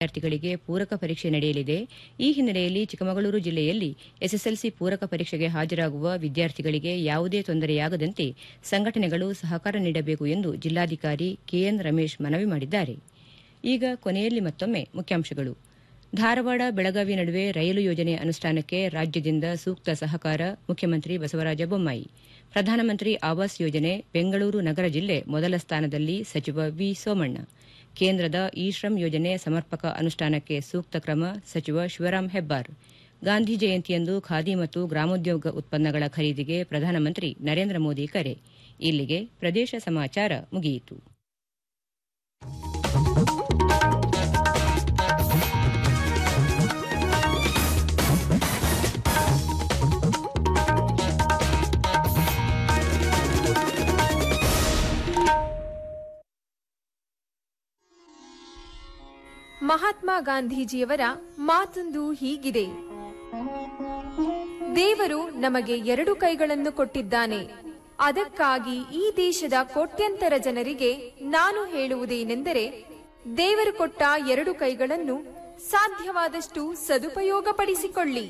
ವಿದ್ಯಾರ್ಥಿಗಳಿಗೆ ಪೂರಕ ಪರೀಕ್ಷೆ ನಡೆಯಲಿದೆ ಈ ಹಿನ್ನೆಲೆಯಲ್ಲಿ ಚಿಕ್ಕಮಗಳೂರು ಜಿಲ್ಲೆಯಲ್ಲಿ ಎಸ್ಎಸ್ಎಲ್ಸಿ ಪೂರಕ ಪರೀಕ್ಷೆಗೆ ಹಾಜರಾಗುವ ವಿದ್ಯಾರ್ಥಿಗಳಿಗೆ ಯಾವುದೇ ತೊಂದರೆಯಾಗದಂತೆ ಸಂಘಟನೆಗಳು ಸಹಕಾರ ನೀಡಬೇಕು ಎಂದು ಜಿಲ್ಲಾಧಿಕಾರಿ ಕೆಎನ್ ರಮೇಶ್ ಮನವಿ ಮಾಡಿದ್ದಾರೆ ಈಗ ಕೊನೆಯಲ್ಲಿ ಮತ್ತೊಮ್ಮೆ ಮುಖ್ಯಾಂಶಗಳು ಧಾರವಾಡ ಬೆಳಗಾವಿ ನಡುವೆ ರೈಲು ಯೋಜನೆ ಅನುಷ್ಠಾನಕ್ಕೆ ರಾಜ್ಯದಿಂದ ಸೂಕ್ತ ಸಹಕಾರ ಮುಖ್ಯಮಂತ್ರಿ ಬಸವರಾಜ ಬೊಮ್ಮಾಯಿ ಪ್ರಧಾನಮಂತ್ರಿ ಆವಾಸ್ ಯೋಜನೆ ಬೆಂಗಳೂರು ನಗರ ಜಿಲ್ಲೆ ಮೊದಲ ಸ್ಥಾನದಲ್ಲಿ ಸಚಿವ ವಿ ಸೋಮಣ್ಣ ಕೇಂದ್ರದ ಇ ಶ್ರಮ್ ಯೋಜನೆ ಸಮರ್ಪಕ ಅನುಷ್ಠಾನಕ್ಕೆ ಸೂಕ್ತ ಕ್ರಮ ಸಚಿವ ಶಿವರಾಂ ಹೆಬ್ಬಾರ್ ಗಾಂಧಿ ಜಯಂತಿಯಂದು ಖಾದಿ ಮತ್ತು ಗ್ರಾಮೋದ್ಯೋಗ ಉತ್ಪನ್ನಗಳ ಖರೀದಿಗೆ ಪ್ರಧಾನಮಂತ್ರಿ ನರೇಂದ್ರ ಮೋದಿ ಕರೆ ಇಲ್ಲಿಗೆ ಪ್ರದೇಶ ಸಮಾಚಾರ ಮುಗಿಯಿತು ಮಹಾತ್ಮ ಗಾಂಧೀಜಿಯವರ ಮಾತೊಂದು ಹೀಗಿದೆ ದೇವರು ನಮಗೆ ಎರಡು ಕೈಗಳನ್ನು ಕೊಟ್ಟಿದ್ದಾನೆ ಅದಕ್ಕಾಗಿ ಈ ದೇಶದ ಕೋಟ್ಯಂತರ ಜನರಿಗೆ ನಾನು ಹೇಳುವುದೇನೆಂದರೆ ದೇವರು ಕೊಟ್ಟ ಎರಡು ಕೈಗಳನ್ನು ಸಾಧ್ಯವಾದಷ್ಟು ಸದುಪಯೋಗಪಡಿಸಿಕೊಳ್ಳಿ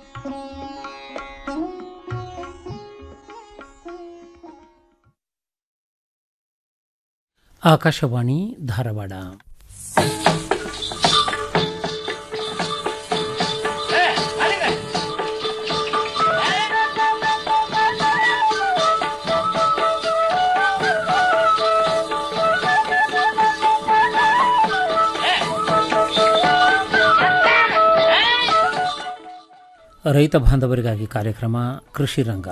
ಆಕಾಶವಾಣಿ ಧಾರವಾಡ ರೈತ ಬಾಂಧವರಿಗಾಗಿ ಕಾರ್ಯಕ್ರಮ ಕೃಷಿ ರಂಗ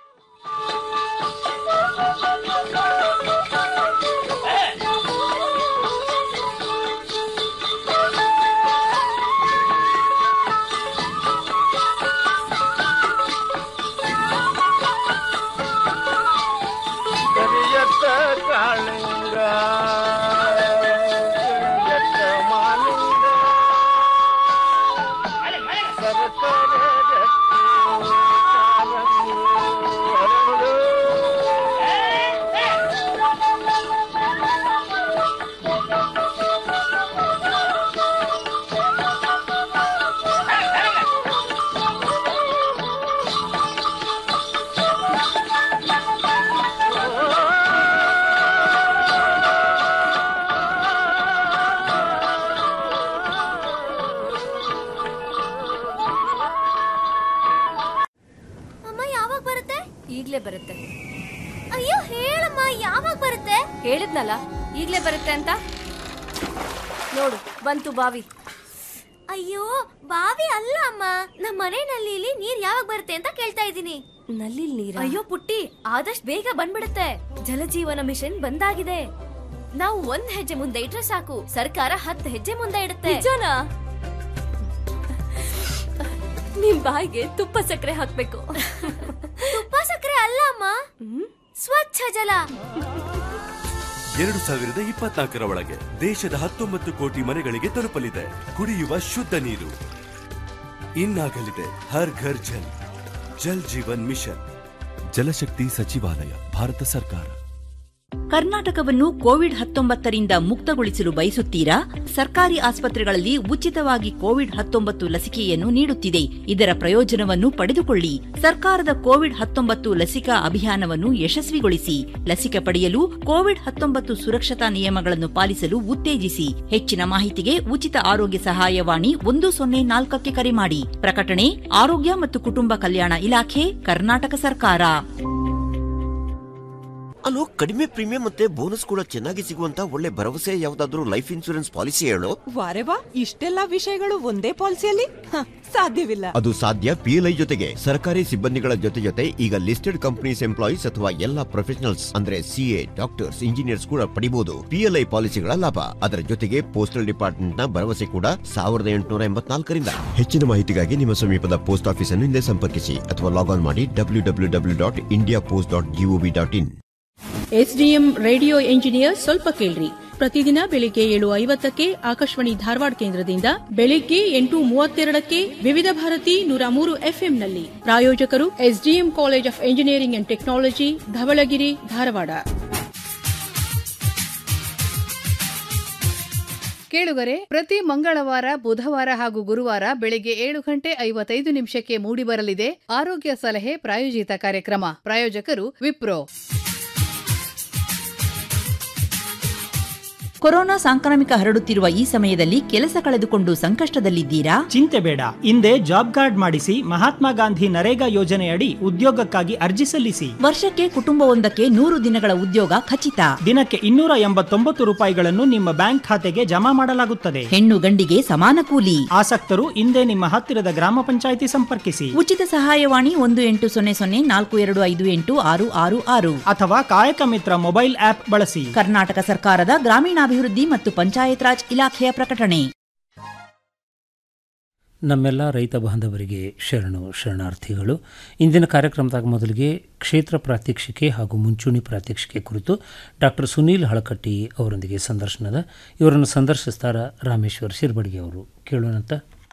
ಕರಿಯತ್ತ ಕಾಳಿಂಗ ಕರಿಯತ್ತ ಮಾಲಿಂಗ ಸರಸರ ಜತ್ತಿ ಕಾಲಂಗಿ ಹರಳು. ಅಮ್ಮ ಯಾವಾಗ ಬರುತ್ತೆ ಈಗ್ಲೇ ಬರುತ್ತೆ ಅಯ್ಯೋ ಹೇಳಮ್ಮ ಯಾವಾಗ ಬರುತ್ತೆ ಹೇಳಿದ್ನಲ್ಲ ಈಗ್ಲೇ ಬರುತ್ತೆ ಅಂತ ನೋಡು ಬಂತು ಬಾವಿ ಅಯ್ಯೋ ಬಾವಿ ಅಲ್ಲ ಅಮ್ಮ ನಮ್ಮ ಮನೆ ನಲ್ಲಿಲಿ ನೀರ್ ಯಾವಾಗ ಬರುತ್ತೆ ಅಂತ ಕೇಳ್ತಾ ಇದ್ದೀನಿ ನಲ್ಲಿ ನೀರ ಅಯ್ಯೋ ಪುಟ್ಟಿ ಆದಷ್ಟು ಬೇಗ ಬಂದ್ಬಿಡುತ್ತೆ ಜಲಜೀವನ ಮಿಷನ್ ಬಂದಾಗಿದೆ ನಾವು ಒಂದ್ ಹೆಜ್ಜೆ ಮುಂದೆ ಇಟ್ರೆ ಸಾಕು ಸರ್ಕಾರ ಹತ್ತು ಹೆಜ್ಜೆ ಮುಂದೆ ಇಡುತ್ತೆ ನಿಜನಾ ನಿಮ್ ಬಾಯಿಗೆ ತುಪ್ಪ ಸಕ್ಕರೆ ಹಾಕ್ಬೇಕು ತುಪ್ಪ ಸಕ್ಕರೆ ಅಲ್ಲ ಅಮ್ಮ ಸ್ವಚ್ಛ ಜಲ ಎರಡು ಸಾವಿರದ ಇಪ್ಪತ್ನಾಲ್ಕರ ಒಳಗೆ ದೇಶದ ಹತ್ತೊಂಬತ್ತು ಕೋಟಿ ಮನೆಗಳಿಗೆ ತಲುಪಲಿದೆ ಕುಡಿಯುವ ಶುದ್ಧ ನೀರು ಇನ್ನಾಗಲಿದೆ ಹರ್ ಘರ್ ಜಲ್ ಜಲ್ ಜೀವನ್ ಮಿಷನ್ ಜಲಶಕ್ತಿ ಸಚಿವಾಲಯ ಭಾರತ ಸರ್ಕಾರ ಕರ್ನಾಟಕವನ್ನು ಕೋವಿಡ್ ಹತ್ತೊಂಬತ್ತರಿಂದ ಮುಕ್ತಗೊಳಿಸಲು ಬಯಸುತ್ತೀರಾ ಸರ್ಕಾರಿ ಆಸ್ಪತ್ರೆಗಳಲ್ಲಿ ಉಚಿತವಾಗಿ ಕೋವಿಡ್ ಹತ್ತೊಂಬತ್ತು ಲಸಿಕೆಯನ್ನು ನೀಡುತ್ತಿದೆ ಇದರ ಪ್ರಯೋಜನವನ್ನು ಪಡೆದುಕೊಳ್ಳಿ ಸರ್ಕಾರದ ಕೋವಿಡ್ ಹತ್ತೊಂಬತ್ತು ಲಸಿಕಾ ಅಭಿಯಾನವನ್ನು ಯಶಸ್ವಿಗೊಳಿಸಿ ಲಸಿಕೆ ಪಡೆಯಲು ಕೋವಿಡ್ ಹತ್ತೊಂಬತ್ತು ಸುರಕ್ಷತಾ ನಿಯಮಗಳನ್ನು ಪಾಲಿಸಲು ಉತ್ತೇಜಿಸಿ ಹೆಚ್ಚಿನ ಮಾಹಿತಿಗೆ ಉಚಿತ ಆರೋಗ್ಯ ಸಹಾಯವಾಣಿ ಒಂದು ಸೊನ್ನೆ ನಾಲ್ಕಕ್ಕೆ ಕರೆ ಮಾಡಿ ಪ್ರಕಟಣೆ ಆರೋಗ್ಯ ಮತ್ತು ಕುಟುಂಬ ಕಲ್ಯಾಣ ಇಲಾಖೆ ಕರ್ನಾಟಕ ಸರ್ಕಾರ ಅಲ್ಲೋ ಕಡಿಮೆ ಪ್ರೀಮಿಯಂ ಮತ್ತೆ ಬೋನಸ್ ಕೂಡ ಚೆನ್ನಾಗಿ ಸಿಗುವಂತ ಒಳ್ಳೆ ಭರವಸೆ ಯಾವ್ದಾದ್ರು ಲೈಫ್ ಇನ್ಶೂರೆನ್ಸ್ ಪಾಲಿಸಿ ಹೇಳು ವಾರೆ ವಾ ಇಷ್ಟೆಲ್ಲಾ ವಿಷಯಗಳು ಒಂದೇ ಪಾಲಿಸಿಯಲ್ಲಿ ಹ, ಸಾಧ್ಯವಿಲ್ಲ ಅದು ಸಾಧ್ಯ ಪಿಎಲ್ಐ ಜೊತೆಗೆ ಸರ್ಕಾರಿ ಸಿಬ್ಬಂದಿಗಳ ಜೊತೆ ಜೊತೆ ಈಗ ಲಿಸ್ಟೆಡ್ ಕಂಪನೀಸ್ ಎಂಪ್ಲಾಯೀಸ್ ಅಥವಾ ಎಲ್ಲಾ ಪ್ರೊಫೆಷನಲ್ಸ್ ಅಂದ್ರೆ ಸಿಎ ಡಾಕ್ಟರ್ಸ್ ಇಂಜಿನಿಯರ್ಸ್ ಕೂಡ ಪಡಿಬಹುದು ಪಿಎಲ್ಐ ಪಾಲಿಸಿಗಳ ಲಾಭ ಅದರ ಜೊತೆಗೆ ಪೋಸ್ಟಲ್ ಡಿಪಾರ್ಟ್ಮೆಂಟ್ ನ ಭರವಸೆ ಕೂಡ ಸಾವಿರದ ಎಂಟುನೂರ ಎಂಬತ್ನಾಲ್ಕರಿಂದ ಹೆಚ್ಚಿನ ಮಾಹಿತಿಗಾಗಿ ನಿಮ್ಮ ಸಮೀಪದ ಪೋಸ್ಟ್ ಆಫೀಸ್ ಅನ್ನು ಹಿಂದೆ ಸಂಪರ್ಕಿಸಿ ಅಥವಾ ಲಾಗ್ ಆನ್ ಮಾಡಿ W W W dot India post dot G O V dot in SDM radio engineer ಸ್ವಲ್ಪ ಕೇಳ್ರಿ ಪ್ರತಿದಿನ ಬೆಳಿಗ್ಗೆ ಏಳು ಐವತ್ತಕ್ಕೆ ಆಕಾಶವಾಣಿ ಧಾರವಾಡ ಕೇಂದ್ರದಿಂದ ಬೆಳಿಗ್ಗೆ ಎಂಟು ಮೂವತ್ತೆರಡಕ್ಕೆ ವಿವಿಧ ಭಾರತಿ ನೂರ ಮೂರು ಎಫ್ಎಂನಲ್ಲಿ ಪ್ರಾಯೋಜಕರು SDM college of engineering and technology Dhavalagiri Dharwad ಕೇಳುಗರೆ ಪ್ರತಿ ಮಂಗಳವಾರ ಬುಧವಾರ ಹಾಗೂ ಗುರುವಾರ ಬೆಳಿಗ್ಗೆ ಏಳು ಗಂಟೆ ಐವತ್ತೈದು ನಿಮಿಷಕ್ಕೆ ಮೂಡಿಬರಲಿದೆ ಆರೋಗ್ಯ ಸಲಹೆ ಪ್ರಾಯೋಜಿತ ಕಾರ್ಯಕ್ರಮ ಪ್ರಾಯೋಜಕರು ವಿಪ್ರೋ ಕೊರೋನಾ ಸಾಂಕ್ರಾಮಿಕ ಹರಡುತ್ತಿರುವ ಈ ಸಮಯದಲ್ಲಿ ಕೆಲಸ ಕಳೆದುಕೊಂಡು ಸಂಕಷ್ಟದಲ್ಲಿದ್ದೀರಾ ಚಿಂತೆ ಬೇಡ ಹಿಂದೆ ಜಾಬ್ ಕಾರ್ಡ್ ಮಾಡಿಸಿ ಮಹಾತ್ಮ ಗಾಂಧಿ ನರೇಗಾ ಯೋಜನೆಯಡಿ ಉದ್ಯೋಗಕ್ಕಾಗಿ ಅರ್ಜಿ ಸಲ್ಲಿಸಿ ವರ್ಷಕ್ಕೆ ಕುಟುಂಬವೊಂದಕ್ಕೆ ನೂರು ದಿನಗಳ ಉದ್ಯೋಗ ಖಚಿತ ದಿನಕ್ಕೆ ಇನ್ನೂರ ಎಂಬತ್ತೊಂಬತ್ತು ರೂಪಾಯಿಗಳನ್ನು ನಿಮ್ಮ ಬ್ಯಾಂಕ್ ಖಾತೆಗೆ ಜಮಾ ಮಾಡಲಾಗುತ್ತದೆ ಹೆಣ್ಣು ಗಂಡಿಗೆ ಸಮಾನ ಕೂಲಿ ಆಸಕ್ತರು ಹಿಂದೆ ನಿಮ್ಮ ಹತ್ತಿರದ ಗ್ರಾಮ ಪಂಚಾಯಿತಿ ಸಂಪರ್ಕಿಸಿ ಉಚಿತ ಸಹಾಯವಾಣಿ ಒಂದು ಎಂಟು ಸೊನ್ನೆ ಸೊನ್ನೆ ನಾಲ್ಕು ಎರಡು ಐದು ಎಂಟು ಆರು ಆರು ಆರು ಅಥವಾ ಕಾಯಕ ಮಿತ್ರ ಮೊಬೈಲ್ ಆಪ್ ಬಳಸಿ ಕರ್ನಾಟಕ ಸರ್ಕಾರದ ಗ್ರಾಮೀಣಾಭಿವೃದ್ಧಿ ಮತ್ತು ಪಂಚಾಯತ್ ರಾಜ್ ಇಲಾಖೆಯ ಪ್ರಕಟಣೆ ನಮ್ಮೆಲ್ಲ ರೈತ ಬಾಂಧವರಿಗೆ ಶರಣು ಶರಣಾರ್ಥಿಗಳು ಇಂದಿನ ಕಾರ್ಯಕ್ರಮದಾಗ ಮೊದಲಿಗೆ ಕ್ಷೇತ್ರ ಪ್ರಾತ್ಯಕ್ಷಿಕೆ ಹಾಗೂ ಮುಂಚೂಣಿ ಪ್ರಾತ್ಯಕ್ಷಿಕೆ ಕುರಿತು ಡಾಕ್ಟರ್ ಸುನೀಲ್ ಹಳಕಟ್ಟಿ ಅವರೊಂದಿಗೆ ಸಂದರ್ಶನದ ಇವರನ್ನು ಸಂದರ್ಶಿಸ್ತಾರ ರಾಮೇಶ್ವರ್ ಶಿರ್ಬಡಿಗೆ ಅವರು ಕೇಳೋಣಂತ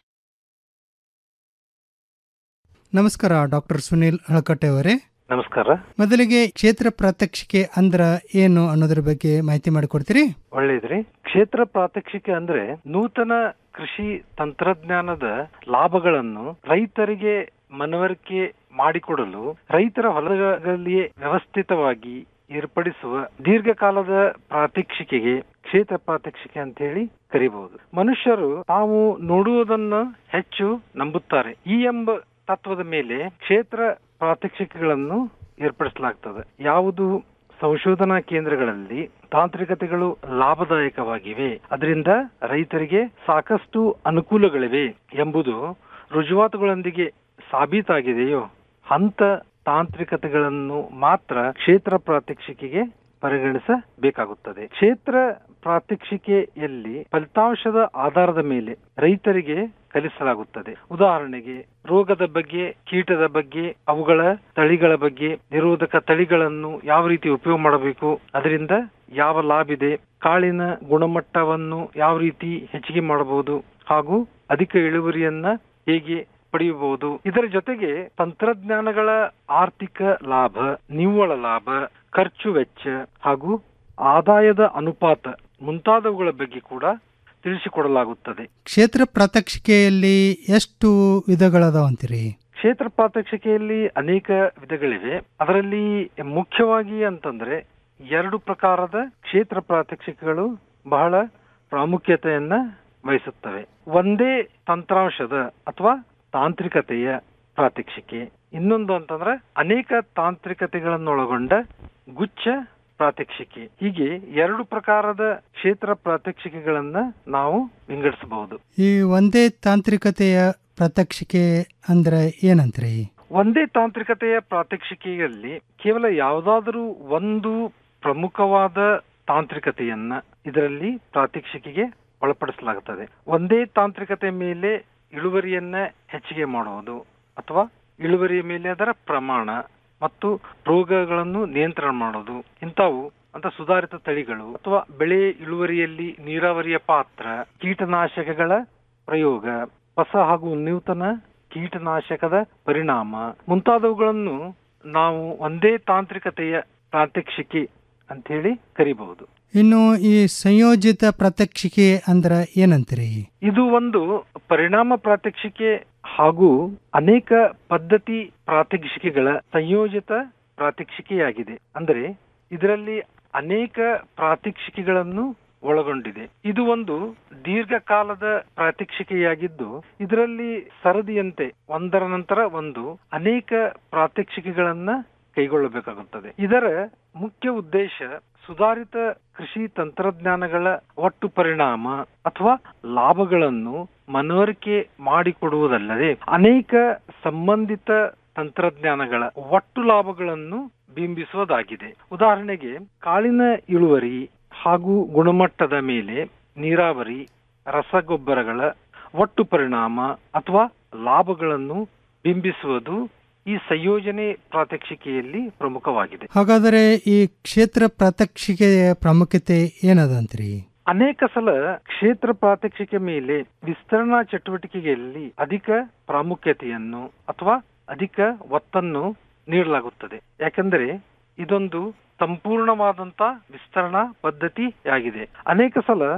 ನಮಸ್ಕಾರ ಡಾಕ್ಟರ್ ಸುನೀಲ್ ಹಳಕಟ್ಟೆ ಅವರೇ ನಮಸ್ಕಾರ ಮೊದಲಿಗೆ ಕ್ಷೇತ್ರ ಪ್ರಾತ್ಯಕ್ಷಿಕೆ ಅಂದ್ರ ಏನು ಅನ್ನೋದ್ರ ಬಗ್ಗೆ ಮಾಹಿತಿ ಮಾಡಿಕೊಡ್ತೀರಿ ಒಳ್ಳೇದ್ರಿ ಕ್ಷೇತ್ರ ಪ್ರಾತ್ಯಕ್ಷಿಕೆ ಅಂದ್ರೆ ನೂತನ ಕೃಷಿ ತಂತ್ರಜ್ಞಾನದ ಲಾಭಗಳನ್ನು ರೈತರಿಗೆ ಮನವರಿಕೆ ಮಾಡಿಕೊಡಲು ರೈತರ ಹೊಲಗಳಲ್ಲಿಯೇ ವ್ಯವಸ್ಥಿತವಾಗಿ ಏರ್ಪಡಿಸುವ ದೀರ್ಘಕಾಲದ ಪ್ರಾತ್ಯಕ್ಷಿಕೆಗೆ ಕ್ಷೇತ್ರ ಪ್ರಾತ್ಯಕ್ಷಿಕೆ ಅಂತ ಹೇಳಿ ಕರಿಬಹುದು ಮನುಷ್ಯರು ತಾವು ನೋಡುವುದನ್ನು ಹೆಚ್ಚು ನಂಬುತ್ತಾರೆ ಈ ಎಂಬ ತತ್ವದ ಮೇಲೆ ಕ್ಷೇತ್ರ ಪ್ರಾತ್ಯಕ್ಷಿಕೆಗಳನ್ನು ಏರ್ಪಡಿಸಲಾಗ್ತದೆ ಯಾವುದು ಸಂಶೋಧನಾ ಕೇಂದ್ರಗಳಲ್ಲಿ ತಾಂತ್ರಿಕತೆಗಳು ಲಾಭದಾಯಕವಾಗಿವೆ ಅದರಿಂದ ರೈತರಿಗೆ ಸಾಕಷ್ಟು ಅನುಕೂಲಗಳಿವೆ ಎಂಬುದು ರುಜುವಾತುಗಳೊಂದಿಗೆ ಸಾಬೀತಾಗಿದೆಯೋ ಅಂತ ತಾಂತ್ರಿಕತೆಗಳನ್ನು ಮಾತ್ರ ಕ್ಷೇತ್ರ ಪ್ರಾತ್ಯಕ್ಷಿಕೆಗೆ ಪರಿಗಣಿಸಬೇಕಾಗುತ್ತದೆ ಕ್ಷೇತ್ರ ಪ್ರಾತ್ಯಕ್ಷಿಕೆಯಲ್ಲಿ ಫಲಿತಾಂಶದ ಆಧಾರದ ಮೇಲೆ ರೈತರಿಗೆ ಕಲಿಸಲಾಗುತ್ತದೆ ಉದಾಹರಣೆಗೆ ರೋಗದ ಬಗ್ಗೆ ಕೀಟದ ಬಗ್ಗೆ ಅವುಗಳ ತಳಿಗಳ ಬಗ್ಗೆ ನಿರೋಧಕ ತಳಿಗಳನ್ನು ಯಾವ ರೀತಿ ಉಪಯೋಗ ಮಾಡಬೇಕು ಅದರಿಂದ ಯಾವ ಲಾಭ ಇದೆ ಕಾಳಿನ ಗುಣಮಟ್ಟವನ್ನು ಯಾವ ರೀತಿ ಹೆಚ್ಚಿಗೆ ಮಾಡಬಹುದು ಹಾಗೂ ಅಧಿಕ ಇಳುವರಿಯನ್ನ ಹೇಗೆ ಪಡೆಯಬಹುದು ಇದರ ಜೊತೆಗೆ ತಂತ್ರಜ್ಞಾನಗಳ ಆರ್ಥಿಕ ಲಾಭ ನಿವ್ವಳ ಲಾಭ ಖರ್ಚು ವೆಚ್ಚ ಹಾಗೂ ಆದಾಯದ ಅನುಪಾತ ಮುಂತಾದವುಗಳ ಬಗ್ಗೆ ಕೂಡ ತಿಳಿಸಿಕೊಡಲಾಗುತ್ತದೆ ಕ್ಷೇತ್ರ ಪ್ರಾತ್ಯಕ್ಷಿಕೆಯಲ್ಲಿ ಎಷ್ಟು ವಿಧಗಳದಾವ ಅಂತೀರಿ ಕ್ಷೇತ್ರ ಪ್ರಾತ್ಯಕ್ಷಿಕೆಯಲ್ಲಿ ಅನೇಕ ವಿಧಗಳಿವೆ ಅದರಲ್ಲಿ ಮುಖ್ಯವಾಗಿ ಅಂತಂದ್ರೆ ಎರಡು ಪ್ರಕಾರದ ಕ್ಷೇತ್ರ ಪ್ರಾತ್ಯಕ್ಷಿಕೆಗಳು ಬಹಳ ಪ್ರಾಮುಖ್ಯತೆಯನ್ನ ವಹಿಸುತ್ತವೆ ಒಂದೇ ತಂತ್ರಾಂಶದ ಅಥವಾ ತಾಂತ್ರಿಕತೆಯ ಪ್ರಾತ್ಯಕ್ಷಿಕೆ ಇನ್ನೊಂದು ಅಂತಂದ್ರೆ ಅನೇಕ ತಾಂತ್ರಿಕತೆಗಳನ್ನೊಳಗೊಂಡ ಗುಚ್ಛ ಪ್ರಾತ್ಯಕ್ಷಿಕೆ ಹೀಗೆ ಎರಡು ಪ್ರಕಾರದ ಕ್ಷೇತ್ರ ಪ್ರಾತ್ಯಕ್ಷಿಕೆಗಳನ್ನ ನಾವು ವಿಂಗಡಿಸಬಹುದು ಈ ಒಂದೇ ತಾಂತ್ರಿಕತೆಯ ಪ್ರಾತ್ಯಕ್ಷಿಕೆ ಅಂದ್ರೆ ಏನಂತ್ರಿ ಒಂದೇ ತಾಂತ್ರಿಕತೆಯ ಪ್ರಾತ್ಯಕ್ಷಿಕೆಯಲ್ಲಿ ಕೇವಲ ಯಾವುದಾದರೂ ಒಂದು ಪ್ರಮುಖವಾದ ತಾಂತ್ರಿಕತೆಯನ್ನ ಇದರಲ್ಲಿ ಪ್ರಾತ್ಯಕ್ಷಿಕೆಗೆ ಒಳಪಡಿಸಲಾಗುತ್ತದೆ ಒಂದೇ ತಾಂತ್ರಿಕತೆ ಮೇಲೆ ಇಳುವರಿಯನ್ನ ಹೆಚ್ಚಿಗೆ ಮಾಡುವುದು ಅಥವಾ ಇಳುವರಿಯ ಮೇಲೆ ಅದರ ಪ್ರಮಾಣ ಮತ್ತು ರೋಗಗಳನ್ನು ನಿಯಂತ್ರಣ ಮಾಡೋದು ಇಂಥವು ಅಂತ ಸುಧಾರಿತ ತಳಿಗಳು ಅಥವಾ ಬೆಳೆ ಇಳುವರಿಯಲ್ಲಿ ನೀರಾವರಿಯ ಪಾತ್ರ ಕೀಟನಾಶಕಗಳ ಪ್ರಯೋಗ ಹೊಸ ಹಾಗೂ ನೂತನ ಕೀಟನಾಶಕದ ಪರಿಣಾಮ ಮುಂತಾದವುಗಳನ್ನು ನಾವು ಒಂದೇ ತಾಂತ್ರಿಕತೆಯ ಪ್ರಾತ್ಯಕ್ಷಿಕೆ ಅಂತ ಹೇಳಿ ಕರಿಬಹುದು ಇನ್ನು ಈ ಸಂಯೋಜಿತ ಪ್ರಾತ್ಯಕ್ಷಿಕೆ ಅಂದ್ರ ಏನಂತೀರಿ ಇದು ಒಂದು ಪರಿಣಾಮ ಪ್ರಾತ್ಯಕ್ಷಿಕೆ ಹಾಗೂ ಅನೇಕ ಪದ್ಧತಿ ಪ್ರಾತ್ಯಕ್ಷಿಕೆಗಳ ಸಂಯೋಜಿತ ಪ್ರಾತ್ಯಕ್ಷಿಕೆಯಾಗಿದೆ ಅಂದರೆ ಇದರಲ್ಲಿ ಅನೇಕ ಪ್ರಾತ್ಯಕ್ಷಿಕೆಗಳನ್ನು ಒಳಗೊಂಡಿದೆ ಇದು ಒಂದು ದೀರ್ಘಕಾಲದ ಪ್ರಾತ್ಯಕ್ಷಿಕೆಯಾಗಿದ್ದು ಇದರಲ್ಲಿ ಸರದಿಯಂತೆ ಒಂದರ ನಂತರ ಒಂದು ಅನೇಕ ಪ್ರಾತ್ಯಕ್ಷಿಕೆಗಳನ್ನ ಕೈಗೊಳ್ಳಬೇಕಾಗುತ್ತದೆ ಇದರ ಮುಖ್ಯ ಉದ್ದೇಶ ಸುಧಾರಿತ ಕೃಷಿ ತಂತ್ರಜ್ಞಾನಗಳ ಒಟ್ಟು ಪರಿಣಾಮ ಅಥವಾ ಲಾಭಗಳನ್ನು ಮನವರಿಕೆ ಮಾಡಿಕೊಡುವುದಲ್ಲದೆ ಅನೇಕ ಸಂಬಂಧಿತ ತಂತ್ರಜ್ಞಾನಗಳ ಒಟ್ಟು ಲಾಭಗಳನ್ನು ಬಿಂಬಿಸುವುದಾಗಿದೆ ಉದಾಹರಣೆಗೆ ಕಾಳಿನ ಇಳುವರಿ ಹಾಗೂ ಗುಣಮಟ್ಟದ ಮೇಲೆ ನೀರಾವರಿ ರಸಗೊಬ್ಬರಗಳ ಒಟ್ಟು ಪರಿಣಾಮ ಅಥವಾ ಲಾಭಗಳನ್ನು ಬಿಂಬಿಸುವುದು ಈ ಸಂಯೋಜನೆ ಪ್ರಾತ್ಯಕ್ಷಿಕೆಯಲ್ಲಿ ಪ್ರಮುಖವಾಗಿದೆ ಹಾಗಾದರೆ ಈ ಕ್ಷೇತ್ರ ಪ್ರಾತ್ಯಕ್ಷಿಕೆಯ ಪ್ರಾಮುಖ್ಯತೆ ಏನದಂತ್ರಿ ಅನೇಕ ಸಲ ಕ್ಷೇತ್ರ ಪ್ರಾತ್ಯಕ್ಷಿಕೆ ಮೇಲೆ ವಿಸ್ತರಣಾ ಚಟುವಟಿಕೆಯಲ್ಲಿ ಅಧಿಕ ಪ್ರಾಮುಖ್ಯತೆಯನ್ನು ಅಥವಾ ಅಧಿಕ ಒತ್ತನ್ನು ನೀಡಲಾಗುತ್ತದೆ ಯಾಕೆಂದರೆ ಇದೊಂದು ಸಂಪೂರ್ಣವಾದಂತ ವಿಸ್ತರಣಾ ಪದ್ಧತಿಯಾಗಿದೆ ಅನೇಕ ಸಲ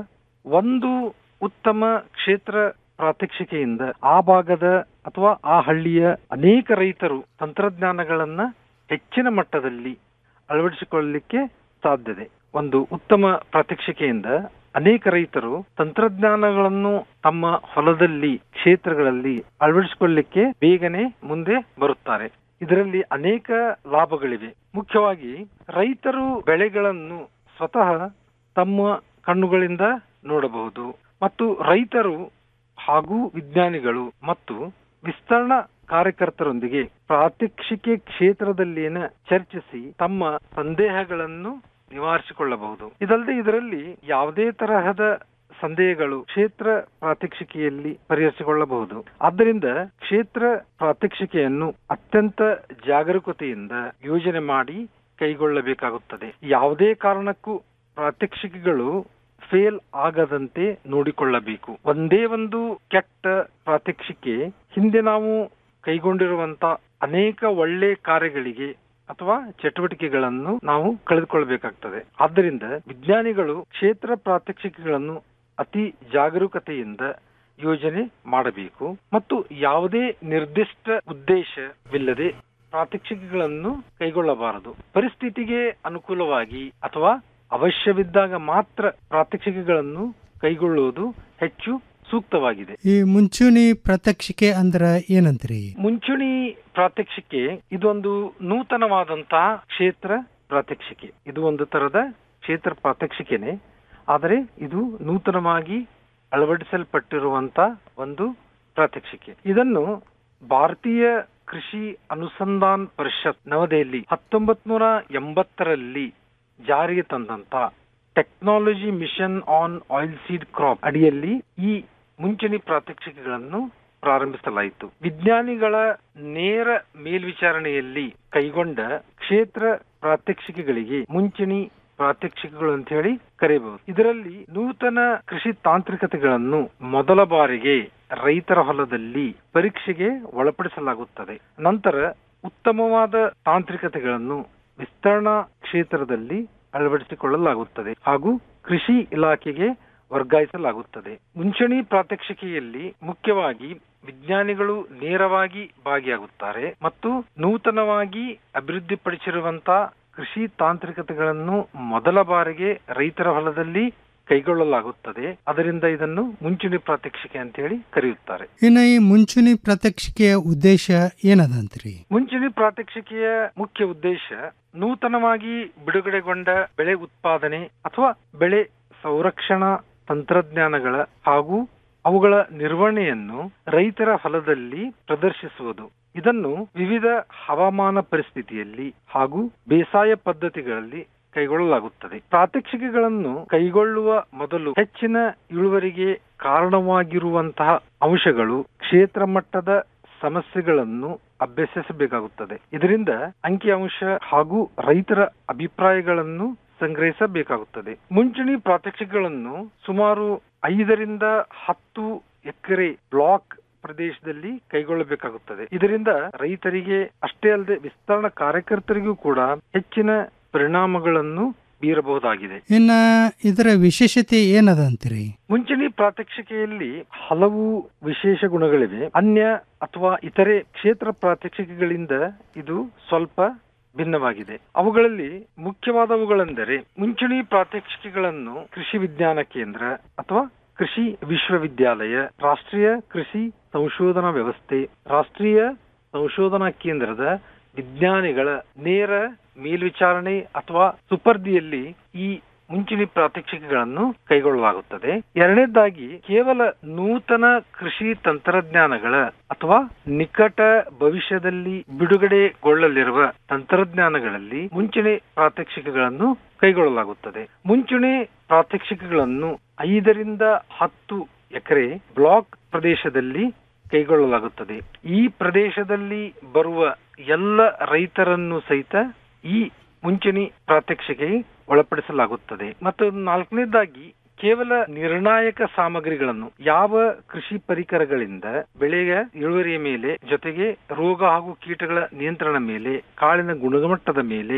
ಒಂದು ಉತ್ತಮ ಕ್ಷೇತ್ರ ಪ್ರಾತ್ಯಕ್ಷಿಕೆಯಿಂದ ಆ ಭಾಗದ ಅಥವಾ ಆ ಹಳ್ಳಿಯ ಅನೇಕ ರೈತರು ತಂತ್ರಜ್ಞಾನಗಳನ್ನ ಹೆಚ್ಚಿನ ಮಟ್ಟದಲ್ಲಿ ಅಳವಡಿಸಿಕೊಳ್ಳಲಿಕ್ಕೆ ಸಾಧ್ಯತೆ ಒಂದು ಉತ್ತಮ ಪ್ರಾತ್ಯಕ್ಷಿಕೆಯಿಂದ ಅನೇಕ ರೈತರು ತಂತ್ರಜ್ಞಾನಗಳನ್ನು ತಮ್ಮ ಹೊಲದಲ್ಲಿ ಕ್ಷೇತ್ರಗಳಲ್ಲಿ ಅಳವಡಿಸಿಕೊಳ್ಳಲಿಕ್ಕೆ ಬೇಗನೆ ಮುಂದೆ ಬರುತ್ತಾರೆ ಇದರಲ್ಲಿ ಅನೇಕ ಲಾಭಗಳಿವೆ ಮುಖ್ಯವಾಗಿ ರೈತರು ಬೆಳೆಗಳನ್ನು ಸ್ವತಃ ತಮ್ಮ ಕಣ್ಣುಗಳಿಂದ ನೋಡಬಹುದು ಮತ್ತು ರೈತರು ಹಾಗೂ ವಿಜ್ಞಾನಿಗಳು ಮತ್ತು ವಿಸ್ತರಣಾ ಕಾರ್ಯಕರ್ತರೊಂದಿಗೆ ಪ್ರಾತ್ಯಕ್ಷಿಕೆ ಕ್ಷೇತ್ರದಲ್ಲಿನ ಚರ್ಚಿಸಿ ತಮ್ಮ ಸಂದೇಹಗಳನ್ನು ನಿವಾರಿಸಿಕೊಳ್ಳಬಹುದು ಇದಲ್ಲದೆ ಇದರಲ್ಲಿ ಯಾವುದೇ ತರಹದ ಸಂದೇಹಗಳು ಕ್ಷೇತ್ರ ಪ್ರಾತ್ಯಕ್ಷಿಕೆಯಲ್ಲಿ ಪರಿಹರಿಸಿಕೊಳ್ಳಬಹುದು ಆದ್ದರಿಂದ ಕ್ಷೇತ್ರ ಪ್ರಾತ್ಯಕ್ಷಿಕೆಯನ್ನು ಅತ್ಯಂತ ಜಾಗರೂಕತೆಯಿಂದ ಯೋಜನೆ ಮಾಡಿ ಕೈಗೊಳ್ಳಬೇಕಾಗುತ್ತದೆ ಯಾವುದೇ ಕಾರಣಕ್ಕೂ ಪ್ರಾತ್ಯಕ್ಷಿಕೆಗಳು ಫೇಲ್ ಆಗದಂತೆ ನೋಡಿಕೊಳ್ಳಬೇಕು ಒಂದೇ ಒಂದು ಕೆಟ್ಟ ಪ್ರಾತ್ಯಕ್ಷಿಕೆ ಹಿಂದೆ ನಾವು ಕೈಗೊಂಡಿರುವಂತ ಅನೇಕ ಒಳ್ಳೆ ಕಾರ್ಯಗಳಿಗೆ ಅಥವಾ ಚಟುವಟಿಕೆಗಳನ್ನು ನಾವು ಕಳೆದುಕೊಳ್ಳಬೇಕಾಗ್ತದೆ ಆದ್ದರಿಂದ ವಿಜ್ಞಾನಿಗಳು ಕ್ಷೇತ್ರ ಪ್ರಾತ್ಯಕ್ಷಿಕೆಗಳನ್ನು ಅತಿ ಜಾಗರೂಕತೆಯಿಂದ ಯೋಜನೆ ಮಾಡಬೇಕು ಮತ್ತು ಯಾವುದೇ ನಿರ್ದಿಷ್ಟ ಉದ್ದೇಶವಿಲ್ಲದೆ ಪ್ರಾತ್ಯಕ್ಷಿಕೆಗಳನ್ನು ಕೈಗೊಳ್ಳಬಾರದು ಪರಿಸ್ಥಿತಿಗೆ ಅನುಕೂಲವಾಗಿ ಅಥವಾ ಅವಶ್ಯವಿದ್ದಾಗ ಮಾತ್ರ ಪ್ರಾತ್ಯಕ್ಷಿಕೆಗಳನ್ನು ಕೈಗೊಳ್ಳುವುದು ಹೆಚ್ಚು ಸೂಕ್ತವಾಗಿದೆ ಈ ಮುಂಚೂಣಿ ಪ್ರಾತ್ಯಕ್ಷಿಕೆ ಅಂದ್ರ ಏನಂತ್ರಿ ಮುಂಚೂಣಿ ಪ್ರಾತ್ಯಕ್ಷಿಕೆ ಇದೊಂದು ನೂತನವಾದಂತಹ ಕ್ಷೇತ್ರ ಪ್ರಾತ್ಯಕ್ಷಿಕೆ ಇದು ಒಂದು ತರದ ಕ್ಷೇತ್ರ ಪ್ರಾತ್ಯಕ್ಷಿಕೆನೆ ಆದರೆ ಇದು ನೂತನವಾಗಿ ಅಳವಡಿಸಲ್ಪಟ್ಟಿರುವಂತ ಒಂದು ಪ್ರಾತ್ಯಕ್ಷಿಕೆ ಇದನ್ನು ಭಾರತೀಯ ಕೃಷಿ ಅನುಸಂಧಾನ್ ಪರಿಷತ್ ನವದೆಹಲಿ ಹತ್ತೊಂಬತ್ ನೂರ ಎಂಬತ್ತರಲ್ಲಿ ಜಾರಿಗೆ ತಂದಂತ technology mission on oil seed crop ಅಡಿಯಲ್ಲಿ ಈ ಮುಂಚೂಣಿ ಪ್ರಾತ್ಯಕ್ಷಿಕೆಗಳನ್ನು ಪ್ರಾರಂಭಿಸಲಾಯಿತು ವಿಜ್ಞಾನಿಗಳ ನೇರ ಮೇಲ್ವಿಚಾರಣೆಯಲ್ಲಿ ಕೈಗೊಂಡ ಕ್ಷೇತ್ರ ಪ್ರಾತ್ಯಕ್ಷಿಕೆಗಳಿಗೆ ಮುಂಚೂಣಿ ಪ್ರಾತ್ಯಕ್ಷಿಕೆಗಳು ಅಂತ ಹೇಳಿ ಕರೆಯಬಹುದು ಇದರಲ್ಲಿ ನೂತನ ಕೃಷಿ ತಾಂತ್ರಿಕತೆಗಳನ್ನು ಮೊದಲ ಬಾರಿಗೆ ರೈತರ ಹೊಲದಲ್ಲಿ ಪರೀಕ್ಷೆಗೆ ಒಳಪಡಿಸಲಾಗುತ್ತದೆ ನಂತರ ಉತ್ತಮವಾದ ತಾಂತ್ರಿಕತೆಗಳನ್ನು ವಿಸ್ತರಣಾ ಕ್ಷೇತ್ರದಲ್ಲಿ ಅಳವಡಿಸಿಕೊಳ್ಳಲಾಗುತ್ತದೆ ಹಾಗೂ ಕೃಷಿ ಇಲಾಖೆಗೆ ವರ್ಗಾಯಿಸಲಾಗುತ್ತದೆ ಮುಂಚೂಣಿ ಪ್ರಾತ್ಯಕ್ಷಿಕೆಯಲ್ಲಿ ಮುಖ್ಯವಾಗಿ ವಿಜ್ಞಾನಿಗಳು ನೇರವಾಗಿ ಭಾಗಿಯಾಗುತ್ತಾರೆ ಮತ್ತು ನೂತನವಾಗಿ ಅಭಿವೃದ್ಧಿಪಡಿಸಿರುವಂತಹ ಕೃಷಿ ತಾಂತ್ರಿಕತೆಗಳನ್ನು ಮೊದಲ ಬಾರಿಗೆ ರೈತರ ಹೊಲದಲ್ಲಿ ಕೈಗೊಳ್ಳಲಾಗುತ್ತದೆ ಅದರಿಂದ ಇದನ್ನು ಮುಂಚೂಣಿ ಪ್ರಾತ್ಯಕ್ಷಿಕೆ ಅಂತ ಹೇಳಿ ಕರೆಯುತ್ತಾರೆ ಇನ್ನು ಈ ಮುಂಚೂಣಿ ಪ್ರಾತ್ಯಕ್ಷಿಕೆಯ ಉದ್ದೇಶ ಏನದಂತ್ರಿ ಮುಂಚೂಣಿ ಪ್ರಾತ್ಯಕ್ಷಿಕೆಯ ಮುಖ್ಯ ಉದ್ದೇಶ ನೂತನವಾಗಿ ಬಿಡುಗಡೆಗೊಂಡ ಬೆಳೆ ಉತ್ಪಾದನೆ ಅಥವಾ ಬೆಳೆ ಸಂರಕ್ಷಣಾ ತಂತ್ರಜ್ಞಾನಗಳ ಹಾಗೂ ಅವುಗಳ ನಿರ್ವಹಣೆಯನ್ನು ರೈತರ ಹೊಲದಲ್ಲಿ ಪ್ರದರ್ಶಿಸುವುದು ಇದನ್ನು ವಿವಿಧ ಹವಾಮಾನ ಪರಿಸ್ಥಿತಿಯಲ್ಲಿ ಹಾಗೂ ಬೇಸಾಯ ಪದ್ಧತಿಗಳಲ್ಲಿ ಕೈಗೊಳ್ಳಲಾಗುತ್ತದೆ ಪ್ರಾತ್ಯಕ್ಷಿಕೆಗಳನ್ನು ಕೈಗೊಳ್ಳುವ ಮೊದಲು ಹೆಚ್ಚಿನ ಇಳುವರಿಗೆ ಕಾರಣವಾಗಿರುವಂತಹ ಅಂಶಗಳು ಕ್ಷೇತ್ರ ಮಟ್ಟದ ಸಮಸ್ಯೆಗಳನ್ನು ಅಭ್ಯಸಿಸಬೇಕಾಗುತ್ತದೆ ಇದರಿಂದ ಅಂಕಿಅಂಶ ಹಾಗೂ ರೈತರ ಅಭಿಪ್ರಾಯಗಳನ್ನು ಸಂಗ್ರಹಿಸಬೇಕಾಗುತ್ತದೆ ಮುಂಚೂಣಿ ಪ್ರಾತ್ಯಕ್ಷಿಕೆಗಳನ್ನು ಸುಮಾರು ಐದರಿಂದ ಹತ್ತು ಎಕರೆ ಬ್ಲಾಕ್ ಪ್ರದೇಶದಲ್ಲಿ ಕೈಗೊಳ್ಳಬೇಕಾಗುತ್ತದೆ ಇದರಿಂದ ರೈತರಿಗೆ ಅಷ್ಟೇ ಅಲ್ಲದೆ ವಿಸ್ತರಣಾ ಕಾರ್ಯಕರ್ತರಿಗೂ ಕೂಡ ಹೆಚ್ಚಿನ ಪರಿಣಾಮಗಳನ್ನು ಬೀರಬಹುದಾಗಿದೆ ಇನ್ನ ಇದರ ವಿಶೇಷತೆ ಏನದಂತ್ರಿ ಮುಂಚೂಣಿ ಪ್ರಾತ್ಯಕ್ಷಿಕೆಯಲ್ಲಿ ಹಲವು ವಿಶೇಷ ಗುಣಗಳಿವೆ ಅನ್ಯ ಅಥವಾ ಇತರೆ ಕ್ಷೇತ್ರ ಪ್ರಾತ್ಯಕ್ಷಿಕೆಗಳಿಂದ ಇದು ಸ್ವಲ್ಪ ಭಿನ್ನವಾಗಿದೆ ಅವುಗಳಲ್ಲಿ ಮುಖ್ಯವಾದವುಗಳೆಂದರೆ ಮುಂಚೂಣಿ ಪ್ರಾತ್ಯಕ್ಷಿಕೆಗಳನ್ನು ಕೃಷಿ ವಿಜ್ಞಾನ ಕೇಂದ್ರ ಅಥವಾ ಕೃಷಿ ವಿಶ್ವವಿದ್ಯಾಲಯ ರಾಷ್ಟ್ರೀಯ ಕೃಷಿ ಸಂಶೋಧನಾ ವ್ಯವಸ್ಥೆ ರಾಷ್ಟ್ರೀಯ ಸಂಶೋಧನಾ ಕೇಂದ್ರದ ವಿಜ್ಞಾನಿಗಳ ನೇರ ಮೇಲ್ವಿಚಾರಣೆ ಅಥವಾ ಸುಪರ್ದಿಯಲ್ಲಿ ಈ ಮುಂಚೂಣಿ ಪ್ರಾತ್ಯಕ್ಷಿಕೆಗಳನ್ನು ಕೈಗೊಳ್ಳಲಾಗುತ್ತದೆ ಎರಡನೇದಾಗಿ ಕೇವಲ ನೂತನ ಕೃಷಿ ತಂತ್ರಜ್ಞಾನಗಳ ಅಥವಾ ನಿಕಟ ಭವಿಷ್ಯದಲ್ಲಿ ಬಿಡುಗಡೆಗೊಳ್ಳಲಿರುವ ತಂತ್ರಜ್ಞಾನಗಳಲ್ಲಿ ಮುಂಚೂಣಿ ಪ್ರಾತ್ಯಕ್ಷಿಕೆಗಳನ್ನು ಕೈಗೊಳ್ಳಲಾಗುತ್ತದೆ ಮುಂಚೂಣಿ ಪ್ರಾತ್ಯಕ್ಷಿಕೆಗಳನ್ನು ಐದರಿಂದ ಹತ್ತು ಎಕರೆ ಬ್ಲಾಕ್ ಪ್ರದೇಶದಲ್ಲಿ ಕೈಗೊಳ್ಳಲಾಗುತ್ತದೆ ಈ ಪ್ರದೇಶದಲ್ಲಿ ಬರುವ ಎಲ್ಲ ರೈತರನ್ನು ಸಹಿತ ಈ ಮುಂಚೂಣಿ ಪ್ರಾತ್ಯಕ್ಷಿಕೆ ಒಳಪಡಿಸಲಾಗುತ್ತದೆ ಮತ್ತು ನಾಲ್ಕನೇದಾಗಿ ಕೇವಲ ನಿರ್ಣಾಯಕ ಸಾಮಗ್ರಿಗಳನ್ನು ಯಾವ ಕೃಷಿ ಪರಿಕರಗಳಿಂದ ಬೆಳೆಯ ಇಳುವರಿಯ ಮೇಲೆ ಜೊತೆಗೆ ರೋಗ ಹಾಗೂ ಕೀಟಗಳ ನಿಯಂತ್ರಣ ಮೇಲೆ ಕಾಳಿನ ಗುಣಮಟ್ಟದ ಮೇಲೆ